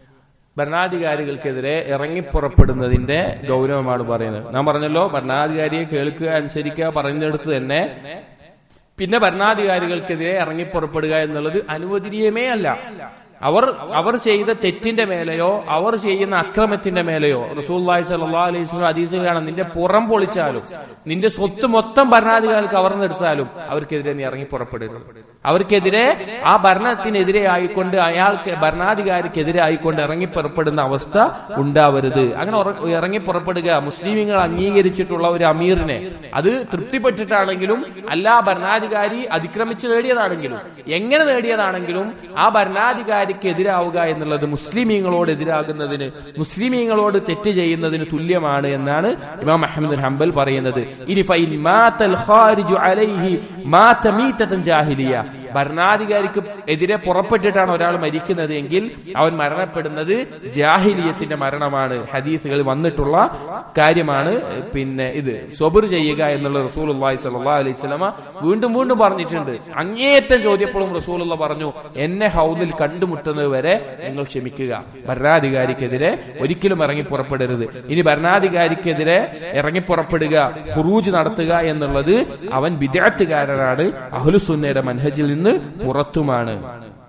ഭരണാധികാരികൾക്കെതിരെ ഇറങ്ങിപ്പുറപ്പെടുന്നതിന്റെ ഗൗരവമാണ് പറയുന്നത് നാം പറഞ്ഞല്ലോ ഭരണാധികാരിയെ കേൾക്കുക അനുസരിക്കുക പറയുന്നിടത്ത് തന്നെ പിന്നെ ഭരണാധികാരികൾക്കെതിരെ ഇറങ്ങിപ്പുറപ്പെടുക എന്നുള്ളത് അനുവദനീയമേ അല്ല അവർ അവർ ചെയ്ത തെറ്റിന്റെ മേലെയോ അവർ ചെയ്യുന്ന അക്രമത്തിന്റെ മേലെയോ റസൂല്ലായി സല്ലാ അലൈഹി സ്വലം ഹദീസിൽ കാണാം നിന്റെ പുറം പൊളിച്ചാലും നിന്റെ സ്വത്ത് മൊത്തം ഭരണാധികാരികൾ കവർന്നെടുത്താലും അവർക്കെതിരെ നീ ഇറങ്ങിപ്പുറപ്പെടരുത് അവർക്കെതിരെ ആ ഭരണത്തിനെതിരെ ആയിക്കൊണ്ട് അയാൾക്ക് ഭരണാധികാരിക്കെതിരെ ആയിക്കൊണ്ട് ഇറങ്ങിപ്പുറപ്പെടുന്ന അവസ്ഥ ഉണ്ടാവരുത് അങ്ങനെ ഉറ- ഇറങ്ങിപ്പുറപ്പെടുക മുസ്ലിമീങ്ങൾ അംഗീകരിച്ചിട്ടുള്ള ഒരു അമീറിനെ അത് തൃപ്തിപ്പെട്ടിട്ടാണെങ്കിലും അല്ല ഭരണാധികാരി അതിക്രമിച്ച് നേടിയതാണെങ്കിലും എങ്ങനെ നേടിയതാണെങ്കിലും ആ ഭരണാധികാരിക്ക് എതിരാവുക എന്നുള്ളത് മുസ്ലിമീങ്ങളോട് എതിരാകുന്നതിന് മുസ്ലിമീങ്ങളോട് തെറ്റ് ചെയ്യുന്നതിന് തുല്യമാണ് എന്നാണ് ഇമാം അഹമ്മദ് ഹംബൽ പറയുന്നത് ഇനി ഫൈൻ മാത്തൽ ഖാരിജു അലൈഹി മാത മീതതൻ ജാഹിലിയ ഭരണാധികാരിക്ക് എതിരെ പുറപ്പെട്ടിട്ടാണ് ഒരാൾ മരിക്കുന്നത് എങ്കിൽ അവൻ മരണപ്പെടുന്നത് ജാഹിലിയത്തിന്റെ മരണമാണ് ഹദീസുകൾ വന്നിട്ടുള്ള കാര്യമാണ് പിന്നെ ഇത് സ്വബർ ചെയ്യുക എന്നുള്ള റസൂൽ അള്ളാഹി സല്ലാ അലൈഹി സ്വലമ വീണ്ടും വീണ്ടും പറഞ്ഞിട്ടുണ്ട് അങ്ങേയറ്റം ചോദ്യപ്പോഴും റസൂലുള്ള പറഞ്ഞു എന്നെ ഹൗദിൽ കണ്ടുമുട്ടുന്നത് വരെ നിങ്ങൾ ക്ഷമിക്കുക ഭരണാധികാരിക്കെതിരെ ഒരിക്കലും ഇറങ്ങി പുറപ്പെടരുത് ഇനി ഭരണാധികാരിക്കെതിരെ ഇറങ്ങി പുറപ്പെടുക ഹുറൂജ് നടത്തുക എന്നുള്ളത് അവൻ വിദ്യാർത്ഥികാരനാണ് അഹ്ലുസുന്നയുടെ മനഹജിൽ നിന്ന് പുറത്തുമാണ്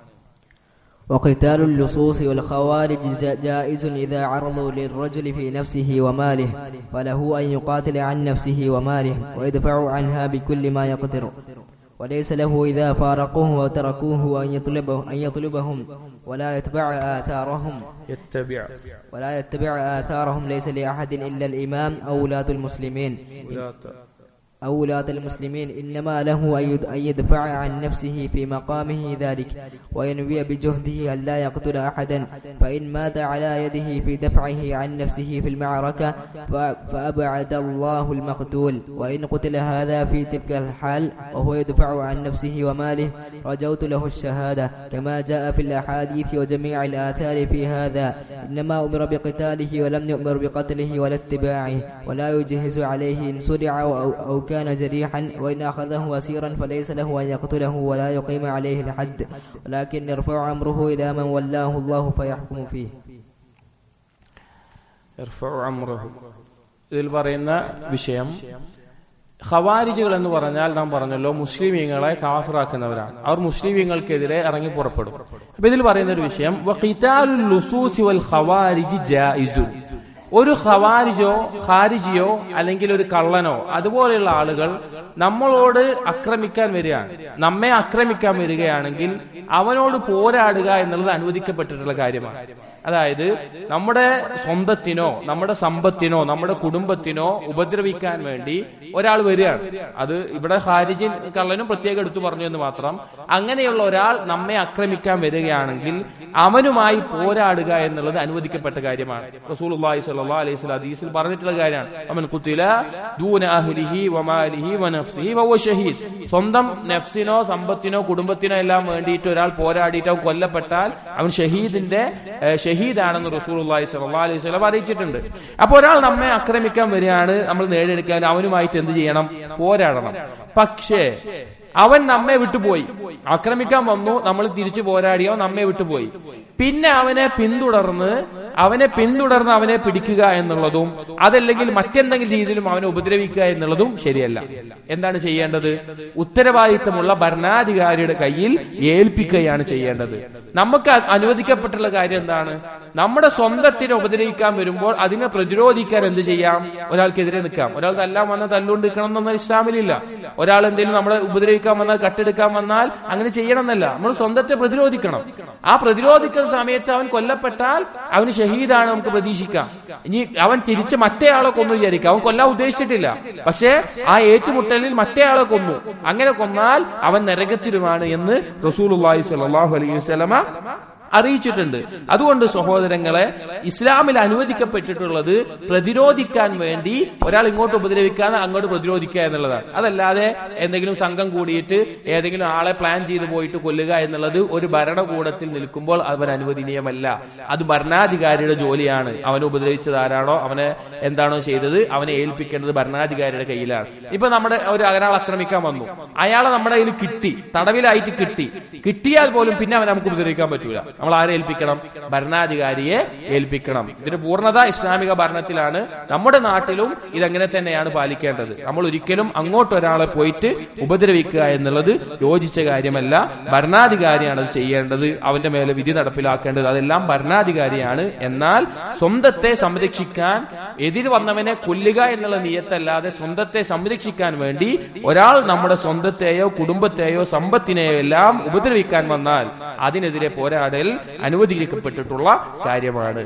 وقتال اللصوص والخوارج جا- جائز إذا عرضوا للرجل في نفسه وماله فله أن يقاتل عن نفسه وماله ويدفع عنها بكل ما يقدر وليس له إذا فارقوه وتركوه أن يطلبه أن يطلبهم ولا يتبع آثارهم
يتبع
ولا يتبع آثارهم ليس لأحد إلا الإمام أو ولاة المسلمين أو ولاة المسلمين إنما له أن يد- أن يدفع عن نفسه في مقامه ذلك وينوي بجهده أن لا يقتل أحدا فإن مات على يده في دفعه عن نفسه في المعركة ف- فأبعد الله المقتول وإن قتل هذا في تلك الحال وهو يدفع عن نفسه وماله رجوت له الشهادة كما جاء في الأحاديث وجميع الآثار في هذا إنما أمر بقتاله ولم يؤمر بقتله ولا اتباعه ولا يجهز عليه إن سرع أو, أو كان جريحا وإن أخذه أسيرا فليس له أن يقتله ولا يقيم عليه الحد ولكن يرفع أمره إلى من ولاه الله فيحكم فيه
ഇർഫഉ അംറഹു. ഇതിൽ പറയുന്ന വിഷയം ഖവാരിജുകൾ എന്ന് പറഞ്ഞാൽ നാം പറഞ്ഞല്ലോ മുസ്ലിമീങ്ങളെ കാഫിറാക്കുന്നവരാണ് അവർ മുസ്ലിമീങ്ങൾക്കെതിരെ ഇറങ്ങി പുറപ്പെടും അപ്പൊ ഇതിൽ പറയുന്ന ഒരു വിഷയം വഖിതാലുൽ ലുസൂസി വൽ ഖവാരിജി ജായിസുൻ ഒരു ഖവാരിജോ ഖാരിജിയോ അല്ലെങ്കിൽ ഒരു കള്ളനോ അതുപോലെയുള്ള ആളുകൾ നമ്മളോട് ആക്രമിക്കാൻ വരികയാണ് നമ്മെ ആക്രമിക്കാൻ വരികയാണെങ്കിൽ അവനോട് പോരാടുക എന്നുള്ളത് അനുവദിക്കപ്പെട്ടിട്ടുള്ള കാര്യമാണ് അതായത് നമ്മുടെ സ്വന്തത്തിനോ നമ്മുടെ സമ്പത്തിനോ നമ്മുടെ കുടുംബത്തിനോ ഉപദ്രവിക്കാൻ വേണ്ടി ഒരാൾ വരികയാണ് അത് ഇവിടെ ഹാരിജിൻ കള്ളനും പ്രത്യേകം എടുത്തു പറഞ്ഞു എന്ന് മാത്രം അങ്ങനെയുള്ള ഒരാൾ നമ്മെ ആക്രമിക്കാൻ വരികയാണെങ്കിൽ അവനുമായി പോരാടുക എന്നുള്ളത് അനുവദിക്കപ്പെട്ട കാര്യമാണ് റസൂൽ സല്ലല്ലാഹു അലൈഹി വസല്ലം ഹദീസിൽ പറഞ്ഞിട്ടുള്ള കാര്യമാണ് അവൻ കുത്തില ദൂന അഹ്ലിഹി വമാലിഹി വനഫ്സിഹി വഹുവ ഷഹീദ് സ്വന്തം നഫ്സിനോ സമ്പത്തിനോ കുടുംബത്തിനോ എല്ലാം വേണ്ടിയിട്ട് ഒരാൾ പോരാടിയിട്ട് അവൻ കൊല്ലപ്പെട്ടാൽ അവൻ ഷഹീദിന്റെ ഏഹ്, ഷഹീദാണെന്ന് റസൂൽ സല്ലല്ലാഹു അലൈഹി വസല്ലം അറിയിച്ചിട്ടുണ്ട് അപ്പൊ ഒരാൾ നമ്മെ ആക്രമിക്കാൻ വരികയാണ് നമ്മൾ നേടിയെടുക്കാൻ അവനുമായിട്ട് എന്ത് ചെയ്യണം പോരാടണം പക്ഷേ അവൻ നമ്മെ വിട്ടുപോയി ആക്രമിക്കാൻ വന്നു നമ്മൾ തിരിച്ചു പോരാടിയോ നമ്മെ വിട്ടുപോയി പിന്നെ അവനെ പിന്തുടർന്ന് അവനെ പിന്തുടർന്ന് അവനെ പിടിക്കുക എന്നുള്ളതും അതല്ലെങ്കിൽ മറ്റെന്തെങ്കിലും രീതിയിലും അവനെ ഉപദ്രവിക്കുക എന്നുള്ളതും ശരിയല്ല എന്താണ് ചെയ്യേണ്ടത് ഉത്തരവാദിത്തമുള്ള ഭരണാധികാരിയുടെ കയ്യിൽ ഏൽപ്പിക്കുകയാണ് ചെയ്യേണ്ടത് നമുക്ക് അ- അനുവദിക്കപ്പെട്ടുള്ള കാര്യം എന്താണ് നമ്മുടെ സ്വന്തത്തിനെ ഉപദ്രവിക്കാൻ വരുമ്പോൾ അതിനെ പ്രതിരോധിക്കാൻ എന്ത് ചെയ്യാം ഒരാൾക്കെതിരെ നിൽക്കാം ഒരാൾ തല്ലാൻ വന്നാൽ തല്ലുകൊണ്ട് നിൽക്കണം എന്നൊന്നും ഇസ്ലാമിലില്ല ഒരാൾ എന്തെങ്കിലും നമ്മളെ ഉപദ്രവിക്കാൻ വന്നാൽ കട്ടെടുക്കാൻ വന്നാൽ അങ്ങനെ ചെയ്യണമെന്നല്ല നമ്മൾ സ്വന്തത്തെ പ്രതിരോധിക്കണം ആ പ്രതിരോധിക്കുന്ന സമയത്ത് അവൻ കൊല്ലപ്പെട്ടാൽ അവന് ഷഹീദാണ് നമുക്ക് പ്രതീക്ഷിക്കാം ഇനി അവൻ തിരിച്ച് മറ്റേ ആളെ കൊന്നു വിചാരിക്കാം അവൻ കൊല്ലാൻ ഉദ്ദേശിച്ചിട്ടില്ല പക്ഷേ ആ ഏറ്റുമുട്ടലിൽ മറ്റേ ആളെ കൊന്നു അങ്ങനെ കൊന്നാൽ അവൻ നരകത്തിലുമാണ് എന്ന് റസൂലുള്ളാഹി സ്വല്ലല്ലാഹു അലൈഹി വസല്ലമ അറിയിച്ചിട്ടുണ്ട് അതുകൊണ്ട് സഹോദരങ്ങളെ ഇസ്ലാമിൽ അനുവദിക്കപ്പെട്ടിട്ടുള്ളത് പ്രതിരോധിക്കാൻ വേണ്ടി ഒരാൾ ഇങ്ങോട്ട് ഉപദ്രവിക്കാതെ അങ്ങോട്ട് പ്രതിരോധിക്കുക എന്നുള്ളതാണ് അതല്ലാതെ എന്തെങ്കിലും സംഘം കൂടിയിട്ട് ഏതെങ്കിലും ആളെ പ്ലാൻ ചെയ്ത് പോയിട്ട് കൊല്ലുക എന്നുള്ളത് ഒരു ഭരണകൂടത്തിൽ നിൽക്കുമ്പോൾ അവൻ അനുവദനീയമല്ല അത് ഭരണാധികാരിയുടെ ജോലിയാണ് അവനെ ഉപദ്രവിച്ചത് ആരാണോ അവനെ എന്താണോ ചെയ്തത് അവനെ ഏൽപ്പിക്കേണ്ടത് ഭരണാധികാരിയുടെ കയ്യിലാണ് ഇപ്പൊ നമ്മുടെ ഒരു ഒരാൾ ആക്രമിക്കാൻ വന്നു അയാളെ നമ്മുടെ കയ്യിൽ കിട്ടി തടവിലായിട്ട് കിട്ടി കിട്ടിയാൽ പോലും പിന്നെ അവനെ നമുക്ക് ഉപദ്രവിക്കാൻ പറ്റൂല നമ്മൾ ആരെ ഏൽപ്പിക്കണം ഭരണാധികാരിയെ ഏൽപ്പിക്കണം ഇതിന്റെ പൂർണ്ണത ഇസ്ലാമിക ഭരണത്തിലാണ് നമ്മുടെ നാട്ടിലും ഇതങ്ങനെ തന്നെയാണ് പാലിക്കേണ്ടത് നമ്മൾ ഒരിക്കലും അങ്ങോട്ട് ഒരാളെ പോയിട്ട് ഉപദ്രവിക്കുക എന്നുള്ളത് യോജിച്ച കാര്യമല്ല ഭരണാധികാരിയാണ് അത് ചെയ്യേണ്ടത് അവന്റെ മേലെ വിധി നടപ്പിലാക്കേണ്ടത് അതെല്ലാം ഭരണാധികാരിയാണ് എന്നാൽ സ്വന്തത്തെ സംരക്ഷിക്കാൻ എതിര് വന്നവനെ കൊല്ലുക എന്നുള്ള നീയത്തല്ലാതെ സ്വന്തത്തെ സംരക്ഷിക്കാൻ വേണ്ടി ഒരാൾ നമ്മുടെ സ്വന്തത്തെയോ കുടുംബത്തെയോ സമ്പത്തിനെയോ എല്ലാം ഉപദ്രവിക്കാൻ വന്നാൽ അതിനെതിരെ പോരാടൽ അനുവദിക്കപ്പെട്ടിട്ടുള്ള കാര്യമാണ്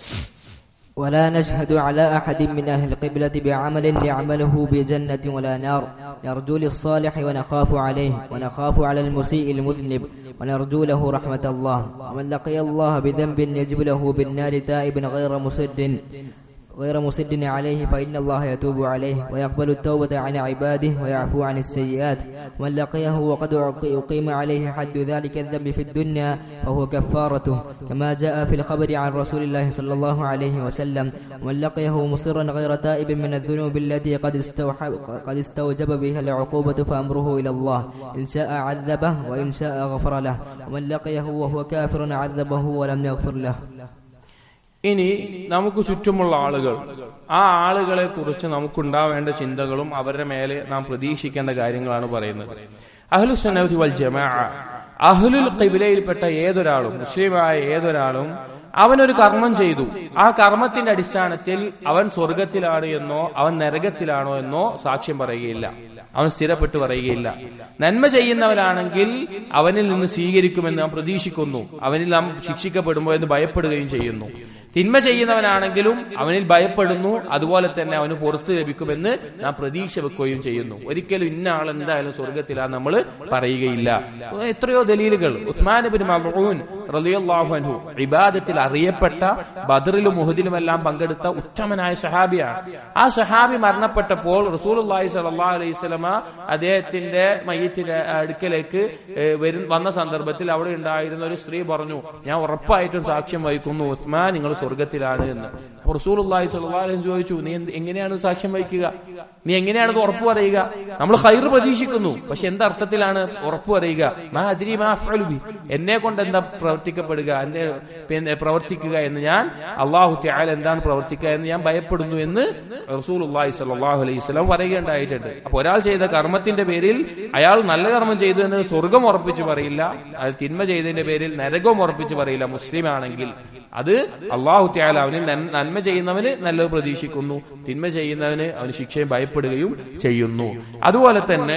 ولا نشهد على أحد من أهل القبلة بعمل يعمله بجنة ولا نار نرجو للصالح ونخاف عليه ونخاف على المسيء المذنب ونرجو له رحمة الله ومن لقي الله بذنب يجب له بالنار تائب غير مسد غير مسد عليه فإن الله يتوب عليه ويقبل التوبة عن عباده ويعفو عن السيئات من لقيه وقد أقيم عليه حد ذلك الذنب في الدنيا فهو كفارته كما جاء في الخبر عن رسول الله صلى الله عليه وسلم من لقيه مصرا غير تائب من الذنوب التي قد استوحب قد استوجب بها العقوبة فأمره إلى الله إن شاء عذبه وإن شاء غفر له ومن لقيه وهو كافر عذبه ولم يغفر له
ഇനി നമുക്ക് ചുറ്റുമുള്ള ആളുകൾ ആ ആളുകളെ കുറിച്ച് നമുക്കുണ്ടാവേണ്ട ചിന്തകളും അവരുടെ മേലെ നാം പ്രതീക്ഷിക്കേണ്ട കാര്യങ്ങളാണ് പറയുന്നത് അഹ്ലുസുന്നതി വൽ ജമാ അഹ്ലുൽ ഖിബിലയിൽപ്പെട്ട ഏതൊരാളും മുസ്ലിമായ ഏതൊരാളും അവനൊരു കർമ്മം ചെയ്തു ആ കർമ്മത്തിന്റെ അടിസ്ഥാനത്തിൽ അവൻ സ്വർഗത്തിലാണ് എന്നോ അവൻ നരകത്തിലാണോ എന്നോ സാക്ഷ്യം പറയുകയില്ല അവൻ സ്ഥിരപ്പെട്ട് പറയുകയില്ല നന്മ ചെയ്യുന്നവനാണെങ്കിൽ അവനിൽ നിന്ന് സ്വീകരിക്കുമെന്ന് നാം പ്രതീക്ഷിക്കുന്നു അവനിൽ നാം ശിക്ഷിക്കപ്പെടുമ്പോൾ എന്ന് ഭയപ്പെടുകയും ചെയ്യുന്നു തിന്മ ചെയ്യുന്നവനാണെങ്കിലും അവനിൽ ഭയപ്പെടുന്നു അതുപോലെ തന്നെ അവന് പുറത്ത് ലഭിക്കുമെന്ന് നാം പ്രതീക്ഷ വെക്കുകയും ചെയ്യുന്നു ഒരിക്കലും ഇന്ന ആൾ എന്തായാലും സ്വർഗത്തിലാ നമ്മൾ പറയുകയില്ല എത്രയോ ദലീലുകൾ ഉസ്മാൻ ബിൻ മലൂൻ റളിയല്ലാഹു അൻഹു ഇബാദത്തിൽ അറിയപ്പെട്ട ബദറിലും മുഹദിലുമെല്ലാം പങ്കെടുത്ത ഉത്തമനായ സഹാബിയാണ് ആ സഹാബി മരണപ്പെട്ടപ്പോൾ റസൂലുള്ളാഹി സ്വല്ലല്ലാഹു അലൈഹി വസല്ലമ അദ്ദേഹത്തിന്റെ മയ്യത്തിന്റെ അടുക്കലേക്ക് ഏഹ്, വരും വന്ന സന്ദർഭത്തിൽ അവിടെ ഉണ്ടായിരുന്ന ഒരു സ്ത്രീ പറഞ്ഞു ഞാൻ ഉറപ്പായിട്ടും സാക്ഷ്യം വഹിക്കുന്നു ഉസ്മാൻ നിങ്ങൾ സ്വർഗത്തിലാണ് എന്ന് അപ്പോൾ റസൂലുള്ളാഹി സ്വല്ലല്ലാഹു അലൈഹി വസല്ലം ചോദിച്ചു നീ എന്ത്- എങ്ങനെയാണ് സാക്ഷ്യം വഹിക്കുക നീ എങ്ങനെയാണ് ഇത് ഉറപ്പ് പറയുക നമ്മൾ ഹൈർ പ്രതീക്ഷിക്കുന്നു പക്ഷെ എന്തർത്ഥത്തിലാണ് ഉറപ്പ് പറയുക മാ അദ്രി മാ അഫ്അലു ബി എന്നെ കൊണ്ട് എന്താ പ്രവർത്തിക്കപ്പെടുക എന്നെ പിന്നെ പ്രവർത്തിക്കുക എന്ന് ഞാൻ അള്ളാഹു തആല എന്താണ് പ്രവർത്തിക്കുക എന്ന് ഞാൻ ഭയപ്പെടുന്നു എന്ന് റസൂലുള്ളാഹി സ്വല്ലല്ലാഹു അലൈഹി വസല്ലം പറയുകയുണ്ടായിട്ടുണ്ട് അപ്പോൾ ഒരാൾ ചെയ്ത കർമ്മത്തിന്റെ പേരിൽ അയാൾ നല്ല കർമ്മം ചെയ്തു എന്ന് സ്വർഗം ഉറപ്പിച്ച് പറയില്ല അത് തിന്മ ചെയ്തതിന്റെ പേരിൽ നരകവും ഉറപ്പിച്ച് പറയില്ല മുസ്ലിം ആണെങ്കിൽ അത് അള്ളാഹു തആല അവനിൽ നൻ- നന്മ ചെയ്യുന്നവന് നല്ലത് പ്രതീക്ഷിക്കുന്നു തിന്മ ചെയ്യുന്നവന് അവന് ശിക്ഷയും ഭയപ്പെടുകയും ചെയ്യുന്നു അതുപോലെ തന്നെ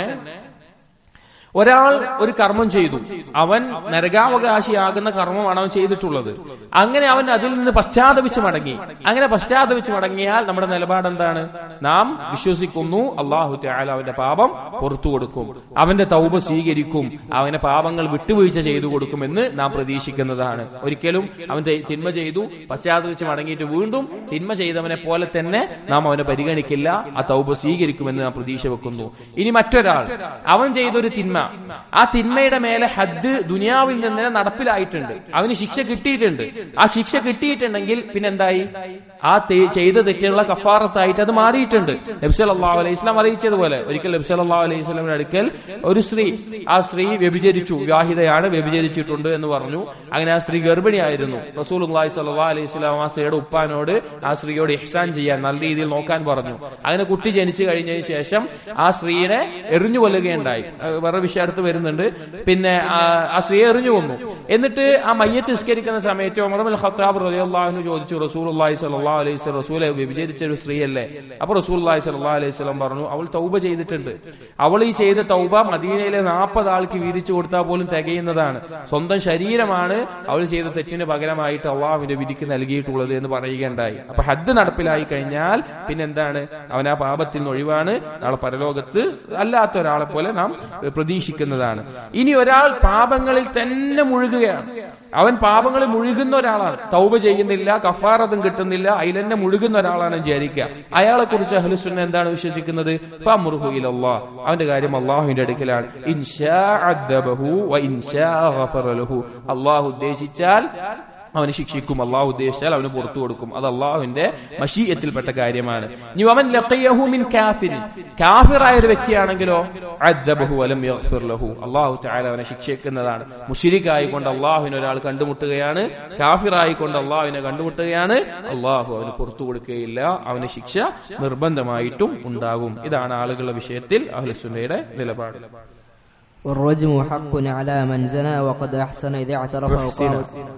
ഒരാൾ ഒരു കർമ്മം ചെയ്തു അവൻ നരകാവകാശിയാകുന്ന കർമ്മമാണ് അവൻ ചെയ്തിട്ടുള്ളത് അങ്ങനെ അവൻ അതിൽ നിന്ന് പശ്ചാത്തപിച്ച് മടങ്ങി അങ്ങനെ പശ്ചാത്തപിച്ച് മടങ്ങിയാൽ നമ്മുടെ നിലപാട് എന്താണ് നാം വിശ്വസിക്കുന്നു അള്ളാഹു തആല അവന്റെ പാപം പുറത്തു കൊടുക്കും അവന്റെ തൗബ സ്വീകരിക്കും അവന്റെ പാപങ്ങൾ വിട്ടുവീഴ്ച ചെയ്തു കൊടുക്കുമെന്ന് നാം പ്രതീക്ഷിക്കുന്നതാണ് ഒരിക്കലും അവൻ തെ- തിന്മ ചെയ്തു പശ്ചാത്തപിച്ച് മടങ്ങിയിട്ട് വീണ്ടും തിന്മ ചെയ്തവനെ പോലെ തന്നെ നാം അവനെ പരിഗണിക്കില്ല ആ തൗബ സ്വീകരിക്കുമെന്ന് നാം പ്രതീക്ഷ വെക്കുന്നു ഇനി മറ്റൊരാൾ അവൻ ചെയ്തൊരു തിന്മ ആ തിന്മയുടെ മേലെ ഹദ് ദുനിയാവിൽ നിന്ന് നടപ്പിലായിട്ടുണ്ട് അവന് ശിക്ഷ കിട്ടിയിട്ടുണ്ട് ആ ശിക്ഷ കിട്ടിയിട്ടുണ്ടെങ്കിൽ പിന്നെന്തായി ആ തെ- ചെയ്ത തെറ്റിനുള്ള കഫാറത്തായിട്ട് അത് മാറിയിട്ടുണ്ട് നബ്സൽ അള്ളാഹു അലൈഹി ഇസ്ലാം അറിയിച്ചതുപോലെ ഒരിക്കൽ നബ്സൽ അള്ളാഹു അലൈഹി സ്വലാമിന്റെ അടുക്കൽ ഒരു സ്ത്രീ ആ സ്ത്രീ വ്യഭിചരിച്ചു വിവാഹിതയാണ് വ്യഭിചരിച്ചിട്ടുണ്ട് എന്ന് പറഞ്ഞു അങ്ങനെ ആ സ്ത്രീ ഗർഭിണിയായിരുന്നു റസൂൽ അള്ളാഹി സല്ലാ അലൈഹി സ്വലാം ആ സ്ത്രീയുടെ ഉപ്പാനോട് ആ സ്ത്രീയോട് ഇഹ്സാൻ ചെയ്യാൻ നല്ല രീതിയിൽ നോക്കാൻ പറഞ്ഞു അങ്ങനെ കുട്ടി ജനിച്ചു കഴിഞ്ഞതിന് ശേഷം ആ സ്ത്രീയെ എറിഞ്ഞു കൊല്ലുകയുണ്ടായി അത് വേറെ വിഷയം അടുത്ത് വരുന്നുണ്ട് പിന്നെ ആ ആ സ്ത്രീയെ എറിഞ്ഞു കൊന്നു എന്നിട്ട് ആ മയ്യത്ത് നിസ്കരിക്കുന്ന സമയത്ത് ഉമർമുൽ ഖത്താബ് റളിയല്ലാഹു ചോദിച്ചു റസൂൽ അള്ളാഹി സല്ലാ അലൈഹി സ്വലം റസൂലെ വ്യഭിചരിച്ച ഒരു സ്ത്രീയല്ലേ അപ്പൊ റസൂൽ അള്ളാഹി സല്ലാ അലൈഹി സ്വലം പറഞ്ഞു അവൾ തൗബ ചെയ്തിട്ടുണ്ട് അവൾ ഈ ചെയ്ത തൗബ മദീനയിലെ നാൽപ്പത് ആൾക്ക് വീതിച്ചു കൊടുത്താൽ പോലും തികയുന്നതാണ് സ്വന്തം ശരീരമാണ് അവൾ ചെയ്ത തെറ്റിന് പകരമായിട്ട് അള്ളാഹുവിന്റെ വിധിക്ക് നൽകിയിട്ടുള്ളത് എന്ന് പറയുകയുണ്ടായി അപ്പൊ ഹദ് നടപ്പിലായി കഴിഞ്ഞാൽ പിന്നെന്താണ് അവൻ ആ പാപത്തിൽ നിന്ന് ഒഴിവാണ് നാളെ പരലോകത്ത് അല്ലാത്ത ഒരാളെ പോലെ നാം പ്രതീക്ഷിക്കുന്നതാണ് ഇനി ഒരാൾ പാപങ്ങളിൽ തന്നെ മുഴുകുകയാണ് അവൻ പാപങ്ങളിൽ മുഴുകുന്ന ഒരാളാണ് തൗബ ചെയ്യുന്നില്ല കഫാറതും കിട്ടുന്നില്ല അതിൽ തന്നെ മുഴുകുന്ന ഒരാളാണ് വിചാരിക്കുക അയാളെ കുറിച്ച് അഹ്ലുസുന്ന എന്താണ് വിശ്വസിക്കുന്നത് ഫഅമ്റുഹു ഇലല്ലാഹ്. അവന്റെ കാര്യം അള്ളാഹുവിന്റെ അടുക്കലാണ് ഇൻഷാ അദ്ദബഹു വ ഇൻഷാ ഗഫറ ലഹു. അള്ളാഹു ഉദ്ദേശിച്ചാൽ അവന് ശിക്ഷിക്കും അള്ളാഹു ഉദ്ദേശിച്ചാൽ അവന് പുറത്തു കൊടുക്കും അത് അള്ളാഹുവിന്റെ മഷീയത്തിൽപ്പെട്ട കാര്യമാണ് ഇനി അവൻ ലഖിയഹു മിൻ കാഫിരിൻ കാഫിറായ ഒരു വ്യക്തിയാണെങ്കിലോ അദ്ദബഹു വലം യഗ്ഫിർ ലഹു അള്ളാഹു തആല അവനെ ശിക്ഷിക്കുന്നതാണ് മുഷിരിക്കായി കൊണ്ട് അള്ളാഹുവിനെ ഒരാൾ കണ്ടുമുട്ടുകയാണ് കാഫിറായി കൊണ്ട് അള്ളാഹുവിനെ കണ്ടുമുട്ടുകയാണ് അള്ളാഹു അവന് പുറത്തു കൊടുക്കുകയില്ല അവന് ശിക്ഷ നിർബന്ധമായിട്ടും ഉണ്ടാകും ഇതാണ് ആളുകളുടെ വിഷയത്തിൽ അഹ്ലുസുന്നയുടെ നിലപാട്
والرجم حق على من زنى وقد أحسن إذا اعترف
أحسن.
وقال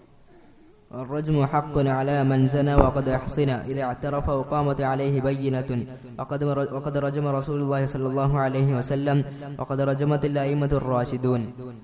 الرجم حق على من زنى وقد أحسن إذا اعترف وقامت عليه بينة وقد, وقد رجم رسول الله صلى الله عليه وسلم وقد رجمت الأئمة الراشدون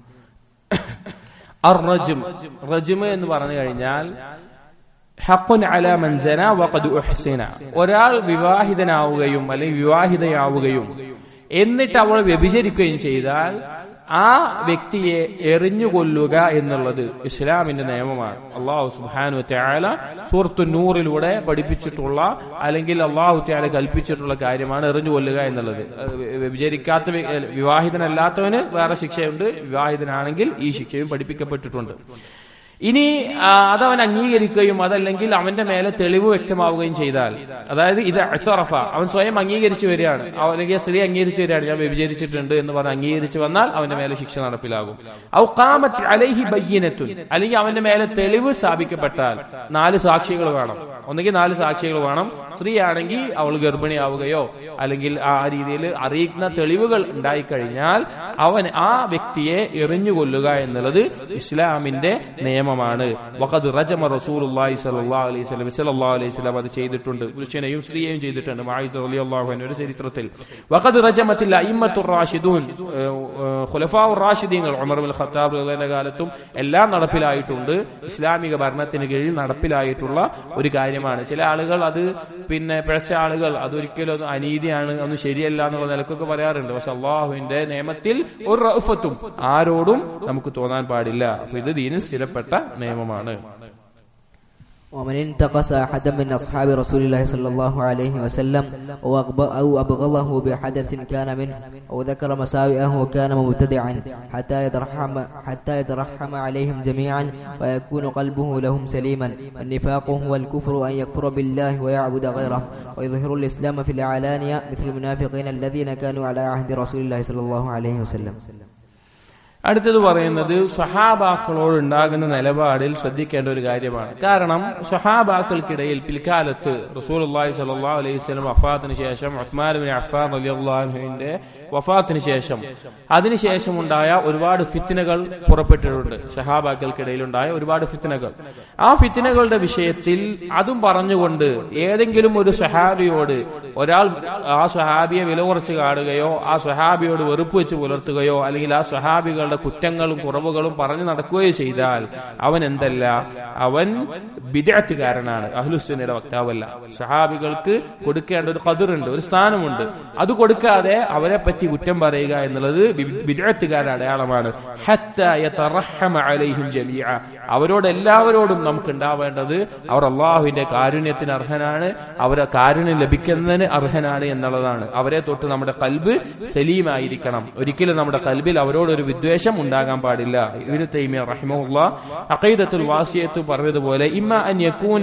അർറജും റജും എന്ന് പറഞ്ഞു കഴിഞ്ഞാൽ ഹഖുൻ അല മൻസന വഖദ് ഉഹ്സിന ഒരാൾ വിവാഹിതനാവുകയും അല്ലെങ്കിൽ വിവാഹിതയാവുകയും എന്നിട്ട് അവൾ വ്യഭിചരിക്കുകയും ചെയ്താൽ ആ വ്യക്തിയെ എറിഞ്ഞു കൊല്ലുക എന്നുള്ളത് ഇസ്ലാമിന്റെ നിയമമാണ് അള്ളാഹു സുബാനു ത്യാല സൂറത്തു നൂറിലൂടെ പഠിപ്പിച്ചിട്ടുള്ള അല്ലെങ്കിൽ അള്ളാഹു ത്യാല കൽപ്പിച്ചിട്ടുള്ള കാര്യമാണ് എറിഞ്ഞു കൊല്ലുക എന്നുള്ളത് അത് വ്യഭിചരിക്കാത്ത വ്യ- ഏ, വിവാഹിതനല്ലാത്തവന് വേറെ ശിക്ഷയുണ്ട് വിവാഹിതനാണെങ്കിൽ ഈ ശിക്ഷയും പഠിപ്പിക്കപ്പെട്ടിട്ടുണ്ട് ഇനി ആ, അതവൻ അംഗീകരിക്കുകയും അതല്ലെങ്കിൽ അവന്റെ മേലെ തെളിവ് വ്യക്തമാവുകയും ചെയ്താൽ അതായത് ഇത് അത്തറഫ അവൻ സ്വയം അംഗീകരിച്ചു വരികയാണ് അവ- അല്ലെങ്കിൽ സ്ത്രീ അംഗീകരിച്ചു വരികയാണ് ഞാൻ വ്യഭിചരിച്ചിട്ടുണ്ട് എന്ന് പറഞ്ഞ് അംഗീകരിച്ചു വന്നാൽ അവന്റെ മേലെ ശിക്ഷ നടപ്പിലാകും ഔ ഖാമത്ത് അലൈഹി ബയ്യനത്തുൻ അല്ലെങ്കിൽ അവന്റെ മേലെ തെളിവ് സ്ഥാപിക്കപ്പെട്ടാൽ നാല് സാക്ഷികൾ വേണം ഒന്നുകിൽ നാല് സാക്ഷികൾ വേണം സ്ത്രീ ആണെങ്കിൽ അവൾ ഗർഭിണിയാവുകയോ അല്ലെങ്കിൽ ആ രീതിയിൽ അറിയിക്കുന്ന തെളിവുകൾ ഉണ്ടായിക്കഴിഞ്ഞാൽ അവൻ ആ വ്യക്തിയെ എറിഞ്ഞു കൊല്ലുക എന്നുള്ളത് ഇസ്ലാമിന്റെ നിയമമാണ് വഖദ് റജമ റസൂലുള്ളാഹി സ്വല്ലല്ലാഹു അലൈഹി വസല്ലം സ്വല്ലല്ലാഹു അലൈഹി വസല്ലം അത് ചെയ്തിട്ടുണ്ട് പുരുഷനെയും സ്ത്രീയെയും ചെയ്തിട്ടുണ്ട് മായിസ റളിയല്ലാഹു അൻഹയുടെ ചരിത്രത്തിൽ വഖദ് റജമത്തിൽ അയിമ്മത്തുർ റാഷിദൂൻ ഖുലഫാഉർ റാഷിദീങ്ങൾ ഉമർ ബിൻ ഖത്താബ് റളിയല്ലാഹുവിന്റെ കാലത്തും എല്ലാം നടപ്പിലായിട്ടുണ്ട് ഇസ്ലാമിക ഭരണത്തിന് കീഴിൽ നടപ്പിലായിട്ടുള്ള ഒരു കാര്യമാണ് ചില ആളുകൾ അത് പിന്നെ പിഴച്ച ആളുകൾ അതൊരിക്കലും അത് അനീതിയാണ് ഒന്നും ശരിയല്ല എന്നുള്ള നിലക്കൊക്കെ പറയാറുണ്ട് പക്ഷെ അള്ളാഹുവിന്റെ നിയമത്തിൽ ഒരു റഫത്തും ആരോടും നമുക്ക് തോന്നാൻ പാടില്ല അപ്പൊ ഇത് ദീനിൽ സ്ഥിരപ്പെട്ട നിയമമാണ്
ومن انتقص أحدا من أصحاب رسول الله صلى الله عليه وسلم أو أغب- أو أبغضه بحدث كان منه أو ذكر مساوئه كان مبتدعا حتى يترحم حتى يترحم عليهم جميعا ويكون قلبه لهم سليما النفاق هو الكفر أن يكفر بالله ويعبد غيره ويظهر الإسلام في العلانية مثل المنافقين الذين كانوا على عهد رسول الله صلى الله عليه وسلم
അടുത്തത് പറയുന്നത് സ്വഹാബാക്കളോട് ഉണ്ടാകുന്ന നിലപാടിൽ ശ്രദ്ധിക്കേണ്ട ഒരു കാര്യമാണ് കാരണം സ്വഹാബാക്കൾക്കിടയിൽ പിൽക്കാലത്ത് റസൂൽ അള്ളാഹി സലാഹു അലൈഹി സ്വലം വഫാത്തിന് ശേഷം ഉസ്മാൻ ബിൻ അഫാൻ അലി അള്ളാഹുവിന്റെ വഫാത്തിന് ശേഷം അതിനുശേഷം ഉണ്ടായ ഒരുപാട് ഫിത്തിനകൾ പുറപ്പെട്ടിട്ടുണ്ട് സ്വഹാബാക്കൾക്കിടയിൽ ഉണ്ടായ ഒരുപാട് ഫിത്തിനകൾ ആ ഫിത്തിനകളുടെ വിഷയത്തിൽ അതും പറഞ്ഞുകൊണ്ട് ഏതെങ്കിലും ഒരു സ്വഹാബിയോട് ഒരാൾ ആ സ്വഹാബിയെ വില കുറച്ച് കാണുകയോ ആ സ്വഹാബിയോട് വെറുപ്പ് വെച്ച് പുലർത്തുകയോ അല്ലെങ്കിൽ ആ സ്വഹാബികളുടെ കുറ്റങ്ങളും കുറവുകളും പറഞ്ഞു നടക്കുകയോ ചെയ്താൽ അവൻ എന്തല്ല അവൻ ബിദഅത്തുകാരനാണ് അഹ്ലുസുന്നയുടെ വക്താവല്ല സ്വഹാബികൾക്ക് കൊടുക്കേണ്ട ഒരു കതിറുണ്ട് ഒരു സ്ഥാനമുണ്ട് അത് കൊടുക്കാതെ അവരെ പറ്റി കുറ്റം പറയുക എന്നുള്ളത് ബിദഅത്തുകാരുടെ അടയാളമാണ് ഹത്താ യതറഹമ അലൈഹിം ജമീഅ അവരോട് എല്ലാവരോടും നമുക്ക് ഉണ്ടാവേണ്ടത് അവർ അള്ളാഹുവിന്റെ കാരുണ്യത്തിന് അർഹനാണ് അവരെ കാരുണ്യം ലഭിക്കുന്നതിന് അർഹനാണ് എന്നുള്ളതാണ് അവരെ തൊട്ട് നമ്മുടെ കൽബ് സലീമായിരിക്കണം ഒരിക്കലും നമ്മുടെ കൽബിൽ അവരോട് ഒരു വിദ്വേഷം ഉണ്ടാകാൻ പാടില്ല ഇബ്നു തൈമിയ റഹിമഹുള്ള അഖീദത്തുൽ വാസിയത്ത് പറഞ്ഞതുപോലെ ഇമ്മ അൻ യകൂന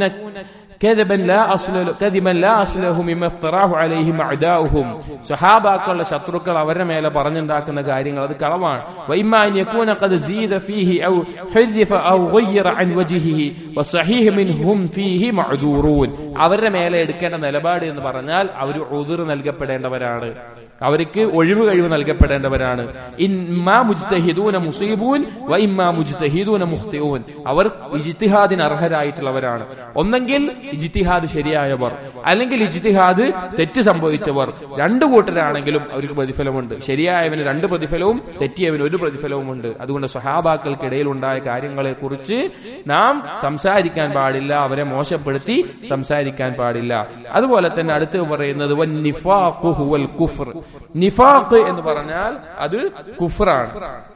كذبا لا أصل كذبا لا أصله مما افتراه عليهم أعداؤهم സഹാബാക്കളുടെ ശത്രുക്കൾ അവരുടെ മേലെ പറഞ്ഞുണ്ടാക്കുന്ന കാര്യങ്ങൾ അത് കളവാണ് وإما أن يكون قد زيد فيه أو حذف أو غير عن وجهه والصحيح منهم فيه معذورون അവരുടെ മേലെ എടുക്കേണ്ട നിലപാട് എന്ന് പറഞ്ഞാൽ അവർ ഉതിർ നൽകപ്പെടേണ്ടവരാണ് അവർക്ക് ഒഴിവ് കഴിവ് നൽകപ്പെടേണ്ടവരാണ് ഇമ്മാ മുജ്തഹിദൂന മുസീബൂൻ വ ഇമ്മാ മുജ്തഹിദൂന മുഖ്തിഊൻ അവർ ഇജ്തിഹാദിന് അർഹരായിട്ടുള്ളവരാണ് ഒന്നെങ്കിൽ ഇജ്തിഹാദ് ശരിയായവർ അല്ലെങ്കിൽ ഇജ്തിഹാദ് തെറ്റ് സംഭവിച്ചവർ രണ്ടു കൂട്ടരാണെങ്കിലും അവർക്ക് പ്രതിഫലമുണ്ട് ശരിയായവന് രണ്ട് പ്രതിഫലവും തെറ്റിയവന് ഒരു പ്രതിഫലവുമുണ്ട് അതുകൊണ്ട് സഹാബാക്കൾക്കിടയിൽ ഉണ്ടായ കാര്യങ്ങളെ കുറിച്ച് നാം സംസാരിക്കാൻ പാടില്ല അവരെ മോശപ്പെടുത്തി സംസാരിക്കാൻ പാടില്ല അതുപോലെ തന്നെ അടുത്ത് പറയുന്നത് വൻ നിഫാഖു ഹുവൽ കുഫ്ർ നിഫാഖ് എന്ന് പറഞ്ഞാൽ അത് കുഫറാണ്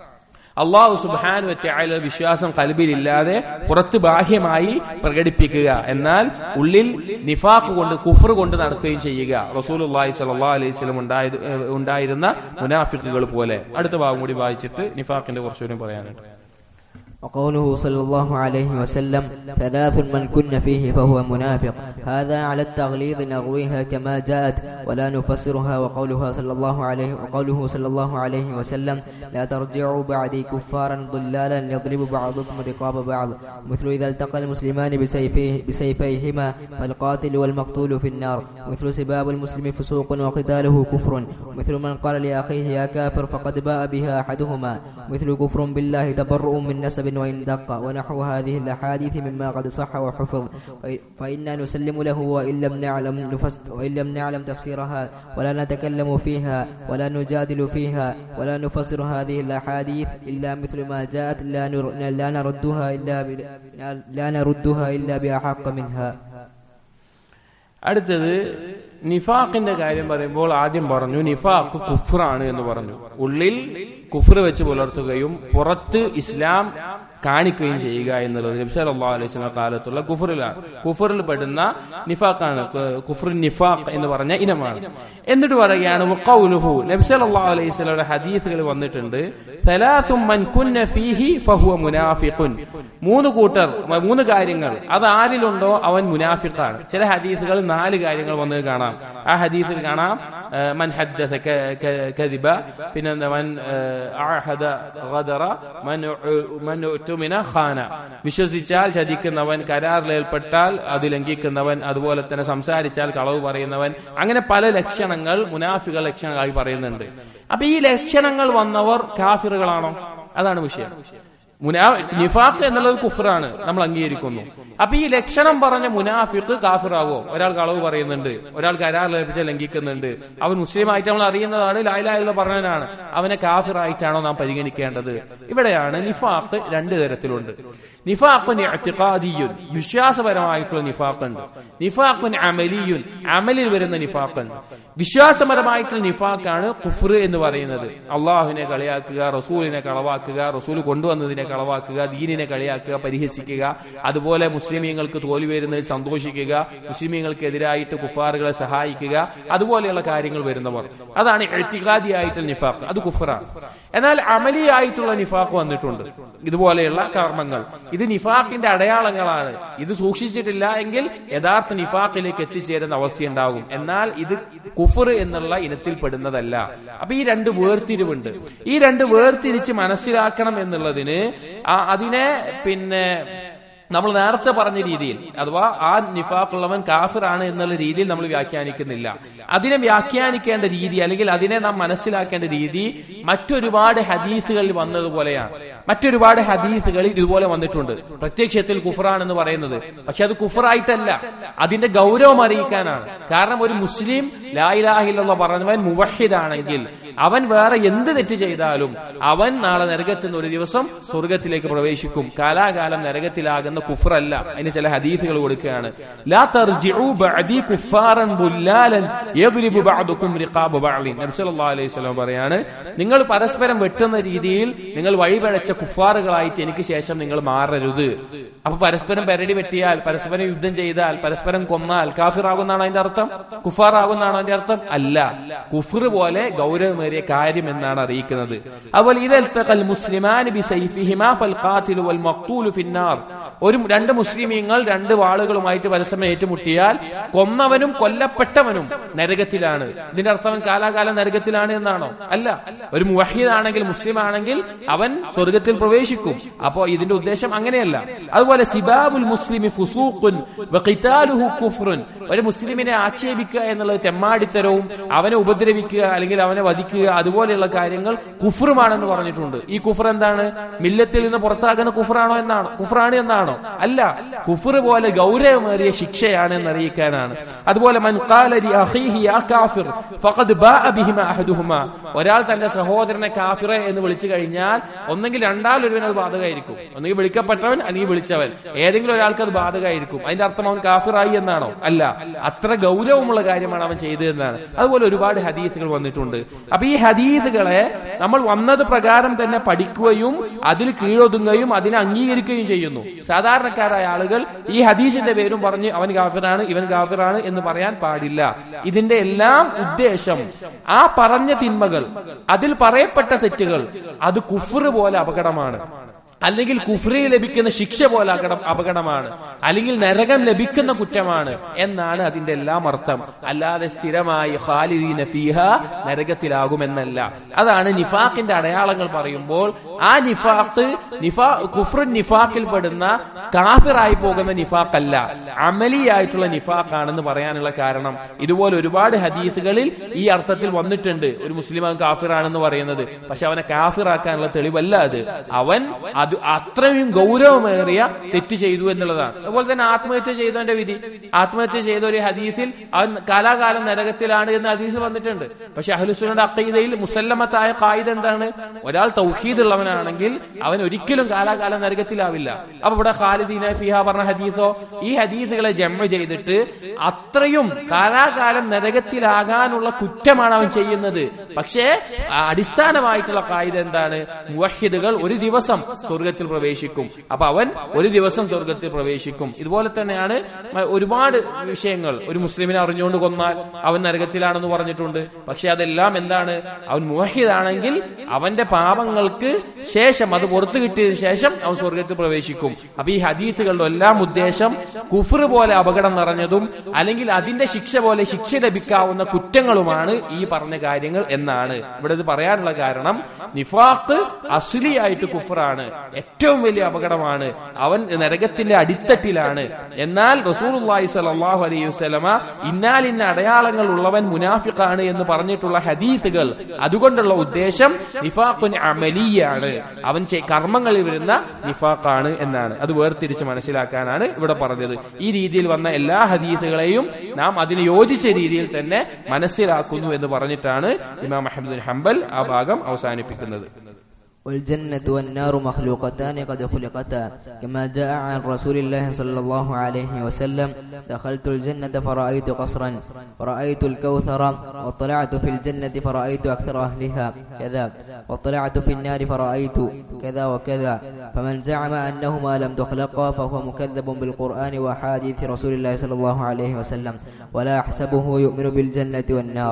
അള്ളാഹു സുബാനു വെച്ചായ വിശ്വാസം കൽബിലില്ലാതെ പുറത്ത് ബാഹ്യമായി പ്രകടിപ്പിക്കുക എന്നാൽ ഉള്ളിൽ നിഫാഖ് കൊണ്ട് കുഫർ കൊണ്ട് നടക്കുകയും ചെയ്യുക റസൂൽ അള്ളാഹി സല്ലാ അലൈഹി സ്വലം ഉണ്ടായിരുന്ന മുനാഫിക്കുകൾ പോലെ അടുത്ത ഭാഗം കൂടി വായിച്ചിട്ട് നിഫാഖിന്റെ കുറച്ചുകൂടി പറയാനുണ്ട്
وقوله صلى الله عليه وسلم ثلاث من كن فيه فهو منافق هذا على التغليظ نغويها كما جاءت ولا نفسرها وقولها صلى الله عليه وقوله صلى الله عليه وسلم لا ترجعوا بعدي كفارا ضلالا يضرب بعضكم رقاب بعض مثل إذا التقى المسلمان بسيفيه بسيفيهما فالقاتل والمقتول في النار مثل سباب المسلم فسوق وقتاله كفر مثل من قال لأخيه يا كافر فقد باء بها أحدهما مثل كفر بالله تبرؤ من نسب وإن دق ونحو هذه الأحاديث مما قد صح وحفظ فإنا نسلم له وإن لم نعلم نفس وإن لم نعلم تفسيرها ولا نتكلم فيها ولا نجادل فيها ولا نفسر هذه الأحاديث إلا مثل ما جاءت لا, نر... لا نردها إلا ب... لا نردها إلا بأحق منها
അടുത്തത് നിഫാഖിന്റെ കാര്യം പറയുമ്പോൾ ആദ്യം പറഞ്ഞു നിഫാഖ് കുഫ്റാണ് എന്ന് പറഞ്ഞു ഉള്ളിൽ കുഫ്ർ വെച്ച് പുലർത്തുകയും പുറത്ത് ഇസ്ലാം കാണിക്കുകയും ചെയ്യുക എന്നുള്ളത് നബി സല്ലല്ലാഹു അലൈഹി വസല്ലം കാലത്തുള്ള കുഫറിലാണ് കുഫറിൽ പെടുന്ന നിഫാഖാണ് കുഫർ നിഫാഖ് എന്ന് പറഞ്ഞ ഇനമാണ് എന്നിട്ട് പറയുകയാണ് വഖൗലുഹു നബി സല്ലല്ലാഹു അലൈഹി വസല്ലമയുടെ ഹദീസുകൾ വന്നിട്ടുണ്ട് സലാത്തും മൻ കുന്ന ഫീഹി ഫഹുവ മുനാഫിഖുൻ മൂന്ന് കൂട്ടർ മൂന്ന് കാര്യങ്ങൾ അത് ആരിലുണ്ടോ അവൻ മുനാഫിഖാണ് ചില ഹദീസുകൾ നാല് കാര്യങ്ങൾ വന്നത് കാണാം ആ ഹദീസിൽ കാണാം ആ, മൻ ഹദ്ദസ ക- ക- കദിബ പിന്നെ എന്താ, മൻ ആ, ആഹദ ഗദറ മൻ ഉ- മൻ ഉത്തുമിന ഖാന വിശ്വസിച്ചാൽ ചതിക്കുന്നവൻ കരാറിൽ ഏർപ്പെട്ടാൽ അത് ലംഘിക്കുന്നവൻ അതുപോലെ തന്നെ സംസാരിച്ചാൽ കളവ് പറയുന്നവൻ അങ്ങനെ പല ലക്ഷണങ്ങൾ മുനാഫികൾ ലക്ഷണങ്ങളായി പറയുന്നുണ്ട് അപ്പൊ ഈ ലക്ഷണങ്ങൾ വന്നവർ കാഫിറുകളാണോ അതാണ് വിഷയം മുനാ നിഫാഖ് എന്നുള്ളത് കുഫറാണ് നമ്മൾ അംഗീകരിക്കുന്നു അപ്പൊ ഈ ലക്ഷണം പറഞ്ഞ മുനാഫിഖ് കാഫിറാവോ ഒരാൾ കളവ് പറയുന്നുണ്ട് ഒരാൾ കരാർ ലഭിച്ച ലംഘിക്കുന്നുണ്ട് അവൻ മുസ്ലിം ആയിട്ട് നമ്മൾ അറിയുന്നതാണ് ലായിലായുള്ള പറഞ്ഞവനാണ് അവനെ കാഫിറായിട്ടാണോ നാം പരിഗണിക്കേണ്ടത് ഇവിടെയാണ് നിഫാഖ് രണ്ട് തരത്തിലുണ്ട് നിഫാഖുൻ ഇഅ്തിഖാദിയുൻ വിശ്വാസപരമായിട്ടുള്ള നിഫാഖുണ്ട് നിഫാഖുൻ അമലിയുൻ അമലിൽ വരുന്ന നിഫാഖുണ്ട് വിശ്വാസപരമായിട്ടുള്ള നിഫാഖാണ് കുഫ്ർ എന്ന് പറയുന്നത് അള്ളാഹുവിനെ കളിയാക്കുക റസൂലിനെ കളവാക്കുക റസൂൽ കൊണ്ടുവന്നതിനെ കളവാക്കുക ദീനിനെ കളിയാക്കുക പരിഹസിക്കുക അതുപോലെ മുസ്ലിമീങ്ങൾക്ക് തോൽവി വരുന്നതിൽ സന്തോഷിക്കുക മുസ്ലിമീങ്ങൾക്കെതിരായിട്ട് കുഫാറുകളെ സഹായിക്കുക അതുപോലെയുള്ള കാര്യങ്ങൾ വരുന്നവർ അതാണ് എഴുത്തികാദിയായിട്ടുള്ള നിഫാഖ് അത് കുഫറാണ് എന്നാൽ അമലിയായിട്ടുള്ള നിഫാഖ് വന്നിട്ടുണ്ട് ഇതുപോലെയുള്ള കർമ്മങ്ങൾ ഇത് നിഫാഖിന്റെ അടയാളങ്ങളാണ് ഇത് സൂക്ഷിച്ചിട്ടില്ല എങ്കിൽ യഥാർത്ഥ നിഫാഖിലേക്ക് എത്തിച്ചേരുന്ന അവസ്ഥയുണ്ടാകും എന്നാൽ ഇത് കുഫർ എന്നുള്ള ഇനത്തിൽ പെടുന്നതല്ല അപ്പൊ ഈ രണ്ട് വേർതിരിവുണ്ട് ഈ രണ്ട് വേർതിരിച്ച് മനസ്സിലാക്കണം എന്നുള്ളതിന് ആ- അതിനെ പിന്നെ നമ്മൾ നേരത്തെ പറഞ്ഞ രീതിയിൽ അഥവാ ആ നിഫാഖുള്ളവൻ കാഫിറാണ് എന്നുള്ള രീതിയിൽ നമ്മൾ വ്യാഖ്യാനിക്കുന്നില്ല അതിനെ വ്യാഖ്യാനിക്കേണ്ട രീതി അല്ലെങ്കിൽ അതിനെ നാം മനസ്സിലാക്കേണ്ട രീതി മറ്റൊരുപാട് ഹദീസുകളിൽ വന്നതുപോലെയാണ് മറ്റൊരുപാട് ഹദീസുകളിൽ ഇതുപോലെ വന്നിട്ടുണ്ട് പ്രത്യക്ഷത്തിൽ കുഫറാണെന്ന് പറയുന്നത് പക്ഷെ അത് കുഫറായിട്ടല്ല അതിന്റെ ഗൗരവം അറിയിക്കാനാണ് കാരണം ഒരു മുസ്ലിം ലായിലാഹിലുള്ള പറഞ്ഞവൻ മുവഹിദാണെങ്കിൽ അവൻ വേറെ എന്ത് തെറ്റ് ചെയ്താലും അവൻ നാളെ നരകത്തിൽ നിന്ന് ഒരു ദിവസം സ്വർഗത്തിലേക്ക് പ്രവേശിക്കും കാലാകാലം നരകത്തിലാകുന്ന കുഫറല്ല അതിന് ചില ഹദീസുകൾ കൊടുക്കുകയാണ് ലാ തർജിഉ ബഅദി കുഫാറൻ ബുല്ലാലൻ യദ്രിബു ബഅദുകും റിഖാബ ബഅലിൻ നബി സല്ലല്ലാഹു അലൈഹി വസല്ലം പറയാണ് നിങ്ങൾ പരസ്പരം വെട്ടുന്ന രീതിയിൽ നിങ്ങൾ വഴിപഴച്ച കുഫാറുകളായിട്ട് എനിക്ക് ശേഷം നിങ്ങൾ മാറരുത് അപ്പൊ പരസ്പരം പെരടി വെട്ടിയാൽ പരസ്പരം യുദ്ധം ചെയ്താൽ പരസ്പരം കൊന്നാൽ കാഫിറാകുന്നാണ് അതിന്റെ അർത്ഥം കുഫാറാകുന്നാണ് അതിന്റെ അർത്ഥം അല്ല കുഫർ പോലെ ഗൗരവമേറിയ കാര്യം എന്നാണ് അറിയിക്കുന്നത് അതുപോലെ ഇതൽ മുസ്ലിമാൻ ബി സൈഫിഹിമാ ഫൽ ഖാതിലു വൽ മഖ്തൂലു ഫിന്നാർ ഒരു രണ്ട് മുസ്ലിമീങ്ങൾ രണ്ട് വാളുകളുമായിട്ട് പരസ്പരം ഏറ്റുമുട്ടിയാൽ കൊന്നവനും കൊല്ലപ്പെട്ടവനും നരകത്തിലാണ് ഇതിന്റെ അർത്ഥം അവൻ കാലാകാലം നരകത്തിലാണ് എന്നാണോ അല്ല ഒരു മുവഹീദാണെങ്കിൽ മുസ്ലിം ആണെങ്കിൽ അവൻ സ്വർഗത്തിൽ പ്രവേശിക്കും അപ്പോ ഇതിന്റെ ഉദ്ദേശം അങ്ങനെയല്ല അതുപോലെ സിബാബുൽ മുസ്ലിമി ഫുസൂഖുൻ വഖിതാലുഹു കുഫ്റുൻ ഒരു മുസ്ലിമിനെ ആക്ഷേപിക്കുക എന്നുള്ളത് തെമ്മാടിത്തരവും അവനെ ഉപദ്രവിക്കുക അല്ലെങ്കിൽ അവനെ വധിക്കുക അതുപോലെയുള്ള കാര്യങ്ങൾ കുഫറുമാണെന്ന് പറഞ്ഞിട്ടുണ്ട് ഈ കുഫർ എന്താണ് മില്ലത്തിൽ നിന്ന് പുറത്താകുന്ന കുഫറാണോ എന്നാണോ കുഫറാണ് എന്നാണോ അല്ല കുഫർ പോലെ ഗൗരവമേറിയ ശിക്ഷയാണ് എന്നറിയിക്കാനാണ് അതുപോലെ മൻ ഖാല ലി അഖീഹി യാ കാഫിർ ഫഖദ് ബാഅ ബിഹിമ അഹദുഹുമാ ഒരാൾ തന്റെ സഹോദരനെ കാഫിറെ എന്ന് വിളിച്ചു കഴിഞ്ഞാൽ ഒന്നെങ്കിൽ രണ്ടാലൊരുവൻ അത് ബാധകമായിരിക്കും ഒന്നെങ്കിൽ വിളിക്കപ്പെട്ടവൻ അല്ലെങ്കിൽ വിളിച്ചവൻ ഏതെങ്കിലും ഒരാൾക്ക് അത് ബാധകമായിരിക്കും അതിന്റെ അർത്ഥം അവൻ കാഫിറായി എന്നാണോ അല്ല അത്ര ഗൗരവമുള്ള കാര്യമാണ് അവൻ ചെയ്തതെന്നാണ് അതുപോലെ ഒരുപാട് ഹദീസുകൾ വന്നിട്ടുണ്ട് അപ്പൊ ഈ ഹദീസുകളെ നമ്മൾ വന്നത് പ്രകാരം തന്നെ പഠിക്കുകയും അതിൽ കീഴൊതുങ്ങുകയും അതിനെ അംഗീകരിക്കുകയും ചെയ്യുന്നു സാധാരണക്കാരായ ആളുകൾ ഈ ഹദീസിന്റെ പേരും പറഞ്ഞ് അവൻ കാഫിറാണ് ഇവൻ കാഫിറാണ് എന്ന് പറയാൻ പാടില്ല ഇതിന്റെ എല്ലാം ഉദ്ദേശം ആ പറഞ്ഞ തിന്മകൾ അതിൽ പറയപ്പെട്ട തെറ്റുകൾ അത് കുഫർ പോലെ അപകടമാണ് അല്ലെങ്കിൽ കുഫ്രി ലഭിക്കുന്ന ശിക്ഷ പോലെ അകടം അപകടമാണ് അല്ലെങ്കിൽ നരകം ലഭിക്കുന്ന കുറ്റമാണ് എന്നാണ് അതിന്റെ എല്ലാം അർത്ഥം അല്ലാതെ സ്ഥിരമായി ഖാലിദീന ഫീഹ നരകത്തിലാകുമെന്നല്ല അതാണ് നിഫാഖിന്റെ അടയാളങ്ങൾ പറയുമ്പോൾ ആ നിഫാഖ് നിഫാ കുഫ്രൻ നിഫാഖിൽ പെടുന്ന കാഫിറായി പോകുന്ന നിഫാഖല്ല അമലിയായിട്ടുള്ള നിഫാഖാണെന്ന് പറയാനുള്ള കാരണം ഇതുപോലെ ഒരുപാട് ഹദീസുകളിൽ ഈ അർത്ഥത്തിൽ വന്നിട്ടുണ്ട് ഒരു മുസ്ലിം അവൻ കാഫിറാണെന്ന് പറയുന്നത് പക്ഷെ അവനെ കാഫിറാക്കാനുള്ള തെളിവല്ല അത് അവൻ അത് അത്രയും ഗൗരവമേറിയ തെറ്റ് ചെയ്തു എന്നുള്ളതാണ് അതുപോലെ തന്നെ ആത്മഹത്യ ചെയ്തവന്റെ വിധി ആത്മഹത്യ ചെയ്ത ഒരു ഹദീസിൽ അവൻ കാലാകാലം നരകത്തിലാണ് എന്ന് ഹദീസ് വന്നിട്ടുണ്ട് പക്ഷെ അഹ്ലുസുനയുടെ അക്കീതയിൽ മുസല്ലമത്തായ കായിക എന്താണ് ഒരാൾ തൗഹീദ് ഉള്ളവനാണെങ്കിൽ അവൻ ഒരിക്കലും കാലാകാലം നരകത്തിലാവില്ല അപ്പൊ ഇവിടെ ഖാലിദീന ഫിഹ പറഞ്ഞ ഹദീസോ ഈ ഹദീസുകളെ ജമ്മ ചെയ്തിട്ട് അത്രയും കാലാകാലം നരകത്തിലാകാനുള്ള കുറ്റമാണ് അവൻ ചെയ്യുന്നത് പക്ഷേ ആ അടിസ്ഥാനമായിട്ടുള്ള കായിക എന്താണ് മുവഹിദുകൾ ഒരു ദിവസം സ്വർഗത്തിൽ പ്രവേശിക്കും അപ്പൊ അവൻ ഒരു ദിവസം സ്വർഗത്തിൽ പ്രവേശിക്കും ഇതുപോലെ തന്നെയാണ് മ- ഒരുപാട് വിഷയങ്ങൾ ഒരു മുസ്ലിമിനെ അറിഞ്ഞുകൊണ്ട് കൊന്നാൽ അവൻ നരകത്തിലാണെന്ന് പറഞ്ഞിട്ടുണ്ട് പക്ഷെ അതെല്ലാം എന്താണ് അവൻ മുവഹിദാണെങ്കിൽ അവന്റെ പാപങ്ങൾക്ക് ശേഷം അത് പുറത്തു കിട്ടിയതിനു ശേഷം അവൻ സ്വർഗത്തിൽ പ്രവേശിക്കും അപ്പൊ ഈ ഹദീസുകളുടെ എല്ലാം ഉദ്ദേശം കുഫർ പോലെ അപകടം നിറഞ്ഞതും അല്ലെങ്കിൽ അതിന്റെ ശിക്ഷ പോലെ ശിക്ഷ ലഭിക്കാവുന്ന കുറ്റങ്ങളുമാണ് ഈ പറഞ്ഞ കാര്യങ്ങൾ എന്നാണ് ഇവിടെ ഇത് പറയാനുള്ള കാരണം നിഫാഖ് അസുലിയായിട്ട് കുഫറാണ് ഏറ്റവും വലിയ അപകടമാണ് അവൻ നരകത്തിന്റെ അടിത്തട്ടിലാണ് എന്നാൽ റസൂലുള്ളാഹി സ്വല്ലല്ലാഹു അലൈഹി വസല്ലമ ഇന്നാലിന്ന അടയാളങ്ങൾ ഉള്ളവൻ മുനാഫിഖാണ് എന്ന് പറഞ്ഞിട്ടുള്ള ഹദീസുകൾ അതുകൊണ്ടുള്ള ഉദ്ദേശം നിഫാഖുൻ അമലിയാണ് അവൻ ചെ- കർമ്മങ്ങളിൽ വരുന്ന നിഫാഖാണ് എന്നാണ് അത് വേർതിരിച്ച് മനസ്സിലാക്കാനാണ് ഇവിടെ പറഞ്ഞത് ഈ രീതിയിൽ വന്ന എല്ലാ ഹദീസുകളെയും നാം അതിന് യോജിച്ച രീതിയിൽ തന്നെ മനസ്സിലാക്കുന്നു എന്ന് പറഞ്ഞിട്ടാണ് ഇമാം അഹമ്മദ് ബിൻ ഹംബൽ ആ ഭാഗം അവസാനിപ്പിക്കുന്നത്
والجنة والنار مخلوقتان قد خلقتا كما جاء عن رسول الله صلى الله عليه وسلم دخلت الجنة فرأيت قصرا ورأيت الكوثر واطلعت في الجنة فرأيت أكثر أهلها كذا واطلعت في النار فرأيت كذا وكذا فمن زعم أنهما لم تخلقا فهو مكذب بالقرآن وحاديث رسول الله صلى الله عليه وسلم ولا أحسبه يؤمن بالجنة والنار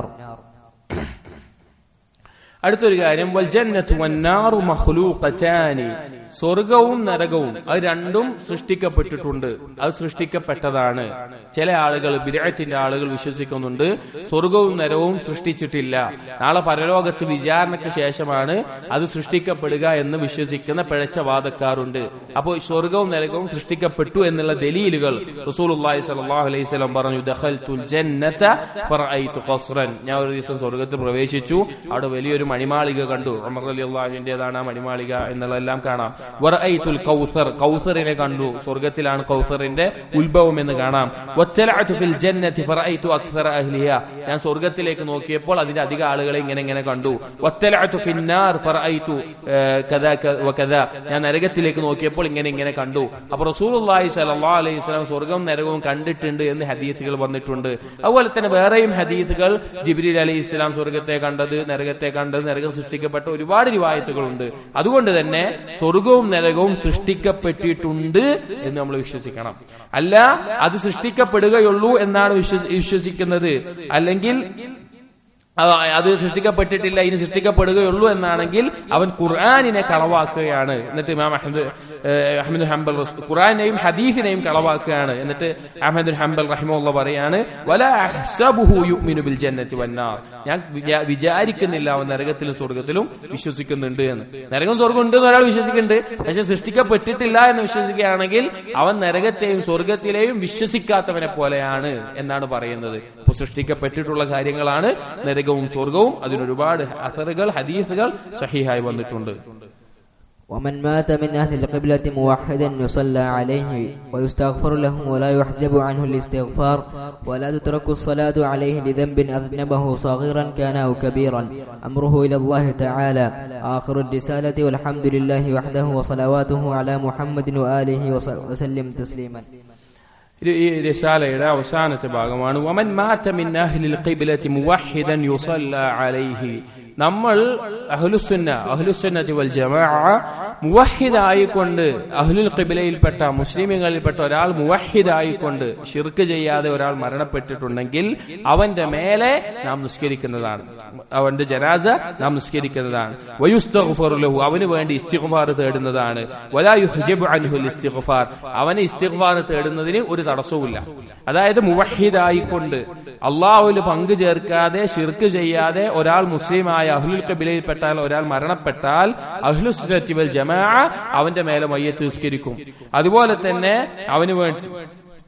അടുത്തൊരു കാര്യം വൽജന്നത്തു വന്നാറു മഖ്ലൂഖതാനി സ്വർഗവും നരകവും അത് രണ്ടും സൃഷ്ടിക്കപ്പെട്ടിട്ടുണ്ട് അത് സൃഷ്ടിക്കപ്പെട്ടതാണ് ചില ആളുകൾ ബിരത്തിന്റെ ആളുകൾ വിശ്വസിക്കുന്നുണ്ട് സ്വർഗവും നരകവും സൃഷ്ടിച്ചിട്ടില്ല നാളെ പരലോകത്ത് വിചാരണയ്ക്ക് ശേഷമാണ് അത് സൃഷ്ടിക്കപ്പെടുക എന്ന് വിശ്വസിക്കുന്ന പിഴച്ച വാദക്കാരുണ്ട് അപ്പോൾ സ്വർഗവും നരകവും സൃഷ്ടിക്കപ്പെട്ടു എന്നുള്ള ദലീലുകൾ റസൂലുള്ളാഹി സ്വല്ലല്ലാഹു അലൈഹി വസല്ലം പറഞ്ഞു ദഖൽതുൽ ജന്നത ഫറഅയ്തു ഖസ്റൻ ഞാൻ ഒരു ദിവസം സ്വർഗത്തിൽ പ്രവേശിച്ചു അവിടെ വലിയൊരു മണിമാളിക കണ്ടു ഉമർ റളിയല്ലാഹുവിന്റേതാണ് ആ മണിമാളിക എന്നുള്ളതെല്ലാം കാണാം വറഅയ്തുൽ കൗസർ കൗസറിനെ കണ്ടു സ്വർഗത്തിലാണ് കൗസറിന്റെ ഉത്ഭവം എന്ന് കാണാം വത്തലഅതു ഫിൽ ജന്നതി ഫറഅയ്തു അക്സറ അഹ്ലിഹ ഞാൻ സ്വർഗത്തിലേക്ക് നോക്കിയപ്പോൾ അതിന്റെ അധിക ആളുകളെ ഇങ്ങനെ ഇങ്ങനെ കണ്ടു വത്തലഅതു ഫിന്നാർ ഫറഅയ്തു ഏഹ്, കദാ ക- വകദാ ഞാൻ നരകത്തിലേക്ക് നോക്കിയപ്പോൾ ഇങ്ങനെ ഇങ്ങനെ കണ്ടു അപ്പൊ റസൂലുള്ളാഹി സ്വല്ലല്ലാഹു അലൈഹി വസല്ലം സ്വർഗവും നരകവും കണ്ടിട്ടുണ്ട് എന്ന് ഹദീസുകൾ വന്നിട്ടുണ്ട് അതുപോലെ തന്നെ വേറെയും ഹദീസുകൾ ജിബ്രീൽ അലൈഹി ഇസ്ലാം സ്വർഗത്തെ കണ്ടത് നരകത്തെ കണ്ടത് നരകം സൃഷ്ടിക്കപ്പെട്ട ഒരുപാട് റിവായത്തുകളുണ്ട് അതുകൊണ്ട് തന്നെ സ്വർഗവും നരകവും സൃഷ്ടിക്കപ്പെട്ടിട്ടുണ്ട് എന്ന് നമ്മൾ വിശ്വസിക്കണം അല്ല അത് സൃഷ്ടിക്കപ്പെടുകയുള്ളൂ എന്നാണ് വിശ്വസി- വിശ്വസിക്കുന്നത് അല്ലെങ്കിൽ ആ, അത് സൃഷ്ടിക്കപ്പെട്ടിട്ടില്ല ഇനി സൃഷ്ടിക്കപ്പെടുകയുള്ളൂ എന്നാണെങ്കിൽ അവൻ ഖുർആാനിനെ കളവാക്കുകയാണ് എന്നിട്ട് ഇമാം അഹമ്മദ് ഏഹ്, അഹമ്മദ് ഹംബൽ റസ്- ഖുർആാനെയും ഹദീസിനെയും കളവാക്കുകയാണ് എന്നിട്ട് അഹമ്മദ് ഹംബൽ റഹിമുള്ള പറയാണ് വല അഹ്സബുഹു യുഅ്മിനു ബിൽ ജന്നത്തി വന്നാർ ഞാൻ വിചാ- വിചാരിക്കുന്നില്ല അവൻ നരകത്തിലും സ്വർഗത്തിലും വിശ്വസിക്കുന്നുണ്ട് എന്ന് നരകം സ്വർഗം ഉണ്ട് എന്ന് ഒരാൾ വിശ്വസിക്കുന്നുണ്ട് പക്ഷെ സൃഷ്ടിക്കപ്പെട്ടിട്ടില്ല എന്ന് വിശ്വസിക്കുകയാണെങ്കിൽ അവൻ നരകത്തെയും സ്വർഗത്തിലെയും വിശ്വസിക്കാത്തവനെ പോലെയാണ് എന്നാണ് പറയുന്നത് അപ്പൊ സൃഷ്ടിക്കപ്പെട്ടിട്ടുള്ള കാര്യങ്ങളാണ് നരകവും സ്വർഗവും അതിനൊരുപാട് അസറുകൾ ഹദീസുകൾ സഹിഹായി വന്നിട്ടുണ്ട്
ومن مات من أهل القبلة موحدا يصلى عليه ويستغفر له ولا يحجب عنه الاستغفار ولا تترك الصلاة عليه لذنب أذنبه صغيرا كان أو كبيرا أمره إلى الله تعالى آخر الرسالة والحمد لله وحده وصلواته على محمد وآله وص- وسلم تسليما
ഇത് ഈ റിസാലയുടെ അവസാനത്തെ ഭാഗമാണ് വമൻ മാത മിൻ അഹ്ലിൽ ഖിബ്ലതി മുവഹിദൻ യുസല്ല അലൈഹി നമ്മൾ അഹ്ലുസുന്ന അഹ്ലുസുന്നതി വൽ ജമാഅ മുവഹിദായിക്കൊണ്ട് അഹ്ലുൽ ഖിബ്ലയിൽപ്പെട്ട മുസ്ലിമുകളിൽപ്പെട്ട ഒരാൾ മുവഹിദായിക്കൊണ്ട് ഷിർക്ക് ചെയ്യാതെ ഒരാൾ മരണപ്പെട്ടിട്ടുണ്ടെങ്കിൽ അവന്റെ മേലെ നാം നിസ്കരിക്കുന്നതാണ് അവന്റെ ജനാസ നാം നിസ്കരിക്കുന്നതാണ് വയുസ്തഗ്ഫറു ലഹു അവന് വേണ്ടി ഇസ്തിഗ്ഫാർ തേടുന്നതാണ് വലാ യുഹ്ജബു അൻഹുൽ ഇസ്തിഗ്ഫാർ അവന് ഇസ്തിഗ്ഫാർ തേടുന്നതിന് ഒരു തടസ്സവുമില്ല അതായത് മുവഹിദായിക്കൊണ്ട് അള്ളാഹുവിൽ പങ്കു ചേർക്കാതെ ഷിർക്ക് ചെയ്യാതെ ഒരാൾ മുസ്ലിമായ അഹ്ലുൽ കബിലയിൽപ്പെട്ടാൽ ഒരാൾ മരണപ്പെട്ടാൽ അഹ്ലു സുന്നത്തി വൽ ജമാ അവന്റെ മേലെ മയ്യത്ത് നിസ്കരിക്കും അതുപോലെ തന്നെ അവന് വേണ്ടി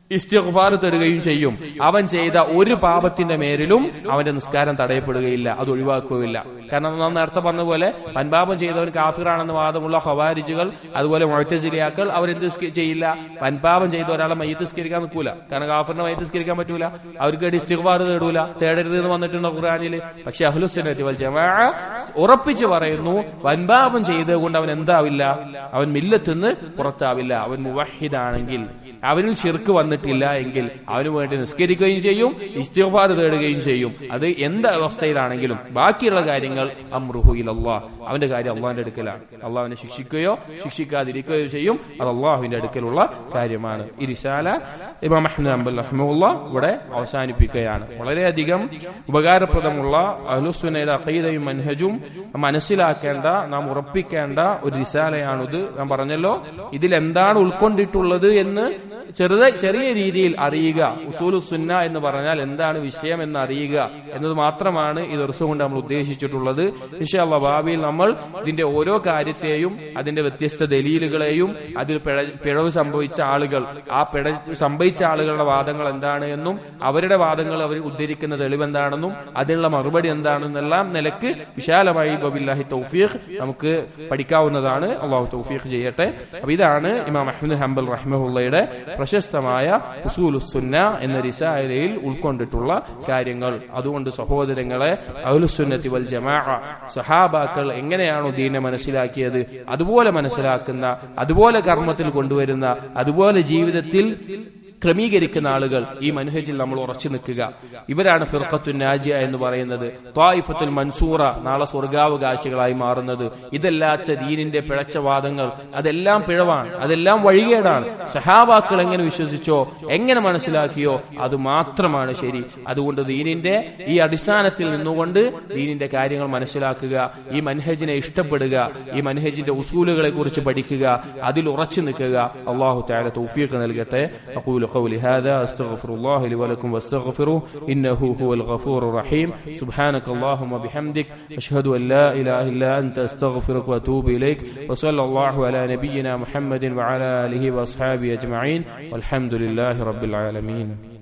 ഇസ്തിഗ്ഫാർ തരുകയും ചെയ്യും അവൻ ചെയ്ത ഒരു പാപത്തിന്റെ മേലിലും അവന്റെ നിസ്കാരം തടയപ്പെടുകയില്ല അത് ഒഴിവാക്കുകയില്ല കാരണം നാം നേരത്തെ പറഞ്ഞ പോലെ വൻപാപം ചെയ്തവൻ കാഫിറാണെന്ന് വാദമുള്ള ഹവാരിജുകൾ അതുപോലെ മുഴത്തജിലിയാക്കൾ അവരെന്ത് നിസ്ക- ചെയ്യില്ല വൻപാപം ചെയ്ത ഒരാളെ മയ്യത്ത് നിസ്കരിക്കാൻ നിൽക്കൂല കാരണം കാഫറിനെ മയ്യത്ത് നിസ്കരിക്കാൻ പറ്റൂല അവർക്ക് വേണ്ടി ഇസ്തിഗ്ഫാർ തേടൂല തേടരുത് എന്ന് വന്നിട്ടുണ്ട് ഖുർആനിൽ പക്ഷെ അഹ്ലുസുന്നത്തി വൽ ജമാ ഉറപ്പിച്ചു പറയുന്നു വൻപാപം ചെയ്തുകൊണ്ട് അവൻ എന്താവില്ല അവൻ മില്ലത്തുനിന്ന് പുറത്താവില്ല അവൻ മുവഹിദാണെങ്കിൽ അവനിൽ ശിർക്ക് വന്നിട്ടില്ല എങ്കിൽ അവന് വേണ്ടി നിസ്കരിക്കുകയും ചെയ്യും ഇസ്തിഗ്ഫാർ തേടുകയും ചെയ്യും അത് എന്ത് അവസ്ഥയിലാണെങ്കിലും ബാക്കിയുള്ള കാര്യങ്ങൾ അമ്രുഹുയിൽ അള്ളാഹ് അവന്റെ കാര്യം അള്ളാഹിന്റെ അടുക്കലാണ് അള്ളാഹുവിനെ ശിക്ഷിക്കുകയോ ശിക്ഷിക്കാതിരിക്കുകയോ ചെയ്യും അത് അള്ളാഹുവിന്റെ അടുക്കലുള്ള കാര്യമാണ് ഈ റിസാല ഇമാം അഹ്മദ് അംബൽ റഹ്മുള്ള ഇവിടെ അവസാനിപ്പിക്കുകയാണ് വളരെയധികം ഉപകാരപ്രദമുള്ള അഹ്ലുസുനയുടെ അഖീദയും മൻഹജും മനസ്സിലാക്കേണ്ട നാം ഉറപ്പിക്കേണ്ട ഒരു റിസാലയാണിത് ഞാൻ പറഞ്ഞല്ലോ ഇതിൽ എന്താണ് ഉൾക്കൊണ്ടിട്ടുള്ളത് എന്ന് ചെറുത ചെറിയ രീതിയിൽ അറിയുക ഉസൂലു സുന്ന എന്ന് പറഞ്ഞാൽ എന്താണ് വിഷയം എന്ന് അറിയുക എന്നത് മാത്രമാണ് ഈ ദിവസം കൊണ്ട് നമ്മൾ ഉദ്ദേശിച്ചിട്ടുള്ളത് വിഷയല്ല ഭാവിയിൽ നമ്മൾ ഇതിന്റെ ഓരോ കാര്യത്തെയും അതിന്റെ വ്യത്യസ്ത ദലീലുകളെയും അതിൽ പിഴ- പിഴവ് സംഭവിച്ച ആളുകൾ ആ പിഴ സംഭവിച്ച ആളുകളുടെ വാദങ്ങൾ എന്താണ് എന്നും അവരുടെ വാദങ്ങൾ അവർ ഉദ്ധരിക്കുന്ന തെളിവ് എന്താണെന്നും അതിനുള്ള മറുപടി എന്താണെന്നെല്ലാം നിലക്ക് വിശാലമായി ബബില്ലാഹി തൗഫീഖ് നമുക്ക് പഠിക്കാവുന്നതാണ് അള്ളാഹു തൗഫീഖ് ചെയ്യട്ടെ അപ്പൊ ഇതാണ് ഇമാം അഹമ്മദ് ഹംബൽ റഹ്മുള്ളയുടെ പ്രശസ്തമായ ഉസൂലുസുന്ന എന്ന റിസാലയിൽ ഉൾക്കൊണ്ടിട്ടുള്ള കാര്യങ്ങൾ അതുകൊണ്ട് സഹോദരങ്ങളെ അഹ്ലുസുന്നത്തി വൽ ജമാ സഹാബാക്കൾ എങ്ങനെയാണോ ദീനെ മനസ്സിലാക്കിയത് അതുപോലെ മനസ്സിലാക്കുന്ന അതുപോലെ കർമ്മത്തിൽ കൊണ്ടുവരുന്ന അതുപോലെ ജീവിതത്തിൽ ക്രമീകരിക്കുന്ന ആളുകൾ ഈ മനഹജിൽ നമ്മൾ ഉറച്ചു നിൽക്കുക ഇവരാണ് ഫിർഖത്തു നാജിയ എന്ന് പറയുന്നത് ത്വായിഫത്തുൽ മൻസൂറ നാളെ സ്വർഗാവകാശികളായി മാറുന്നത് ഇതല്ലാത്ത ദീനിന്റെ പിഴച്ചവാദങ്ങൾ അതെല്ലാം പിഴവാണ് അതെല്ലാം വഴികേടാണ് സഹാബാക്കൾ എങ്ങനെ വിശ്വസിച്ചോ എങ്ങനെ മനസ്സിലാക്കിയോ അത് മാത്രമാണ് ശരി അതുകൊണ്ട് ദീനിന്റെ ഈ അടിസ്ഥാനത്തിൽ നിന്നുകൊണ്ട് ദീനിന്റെ കാര്യങ്ങൾ മനസ്സിലാക്കുക ഈ മൻഹജിനെ ഇഷ്ടപ്പെടുക ഈ മൻഹജിന്റെ ഉസൂലുകളെ കുറിച്ച് പഠിക്കുക അതിൽ ഉറച്ചു നിൽക്കുക അള്ളാഹു താല തൗഫീഖ് നൽകട്ടെ أقول قولي هذا أستغفر الله لي ولكم واستغفروه إنه هو الغفور الرحيم سبحانك اللهم وبحمدك أشهد أن لا إله إلا أنت أستغفرك وأتوب إليك وصلى الله على نبينا محمد وعلى آله وأصحابه أجمعين والحمد لله رب العالمين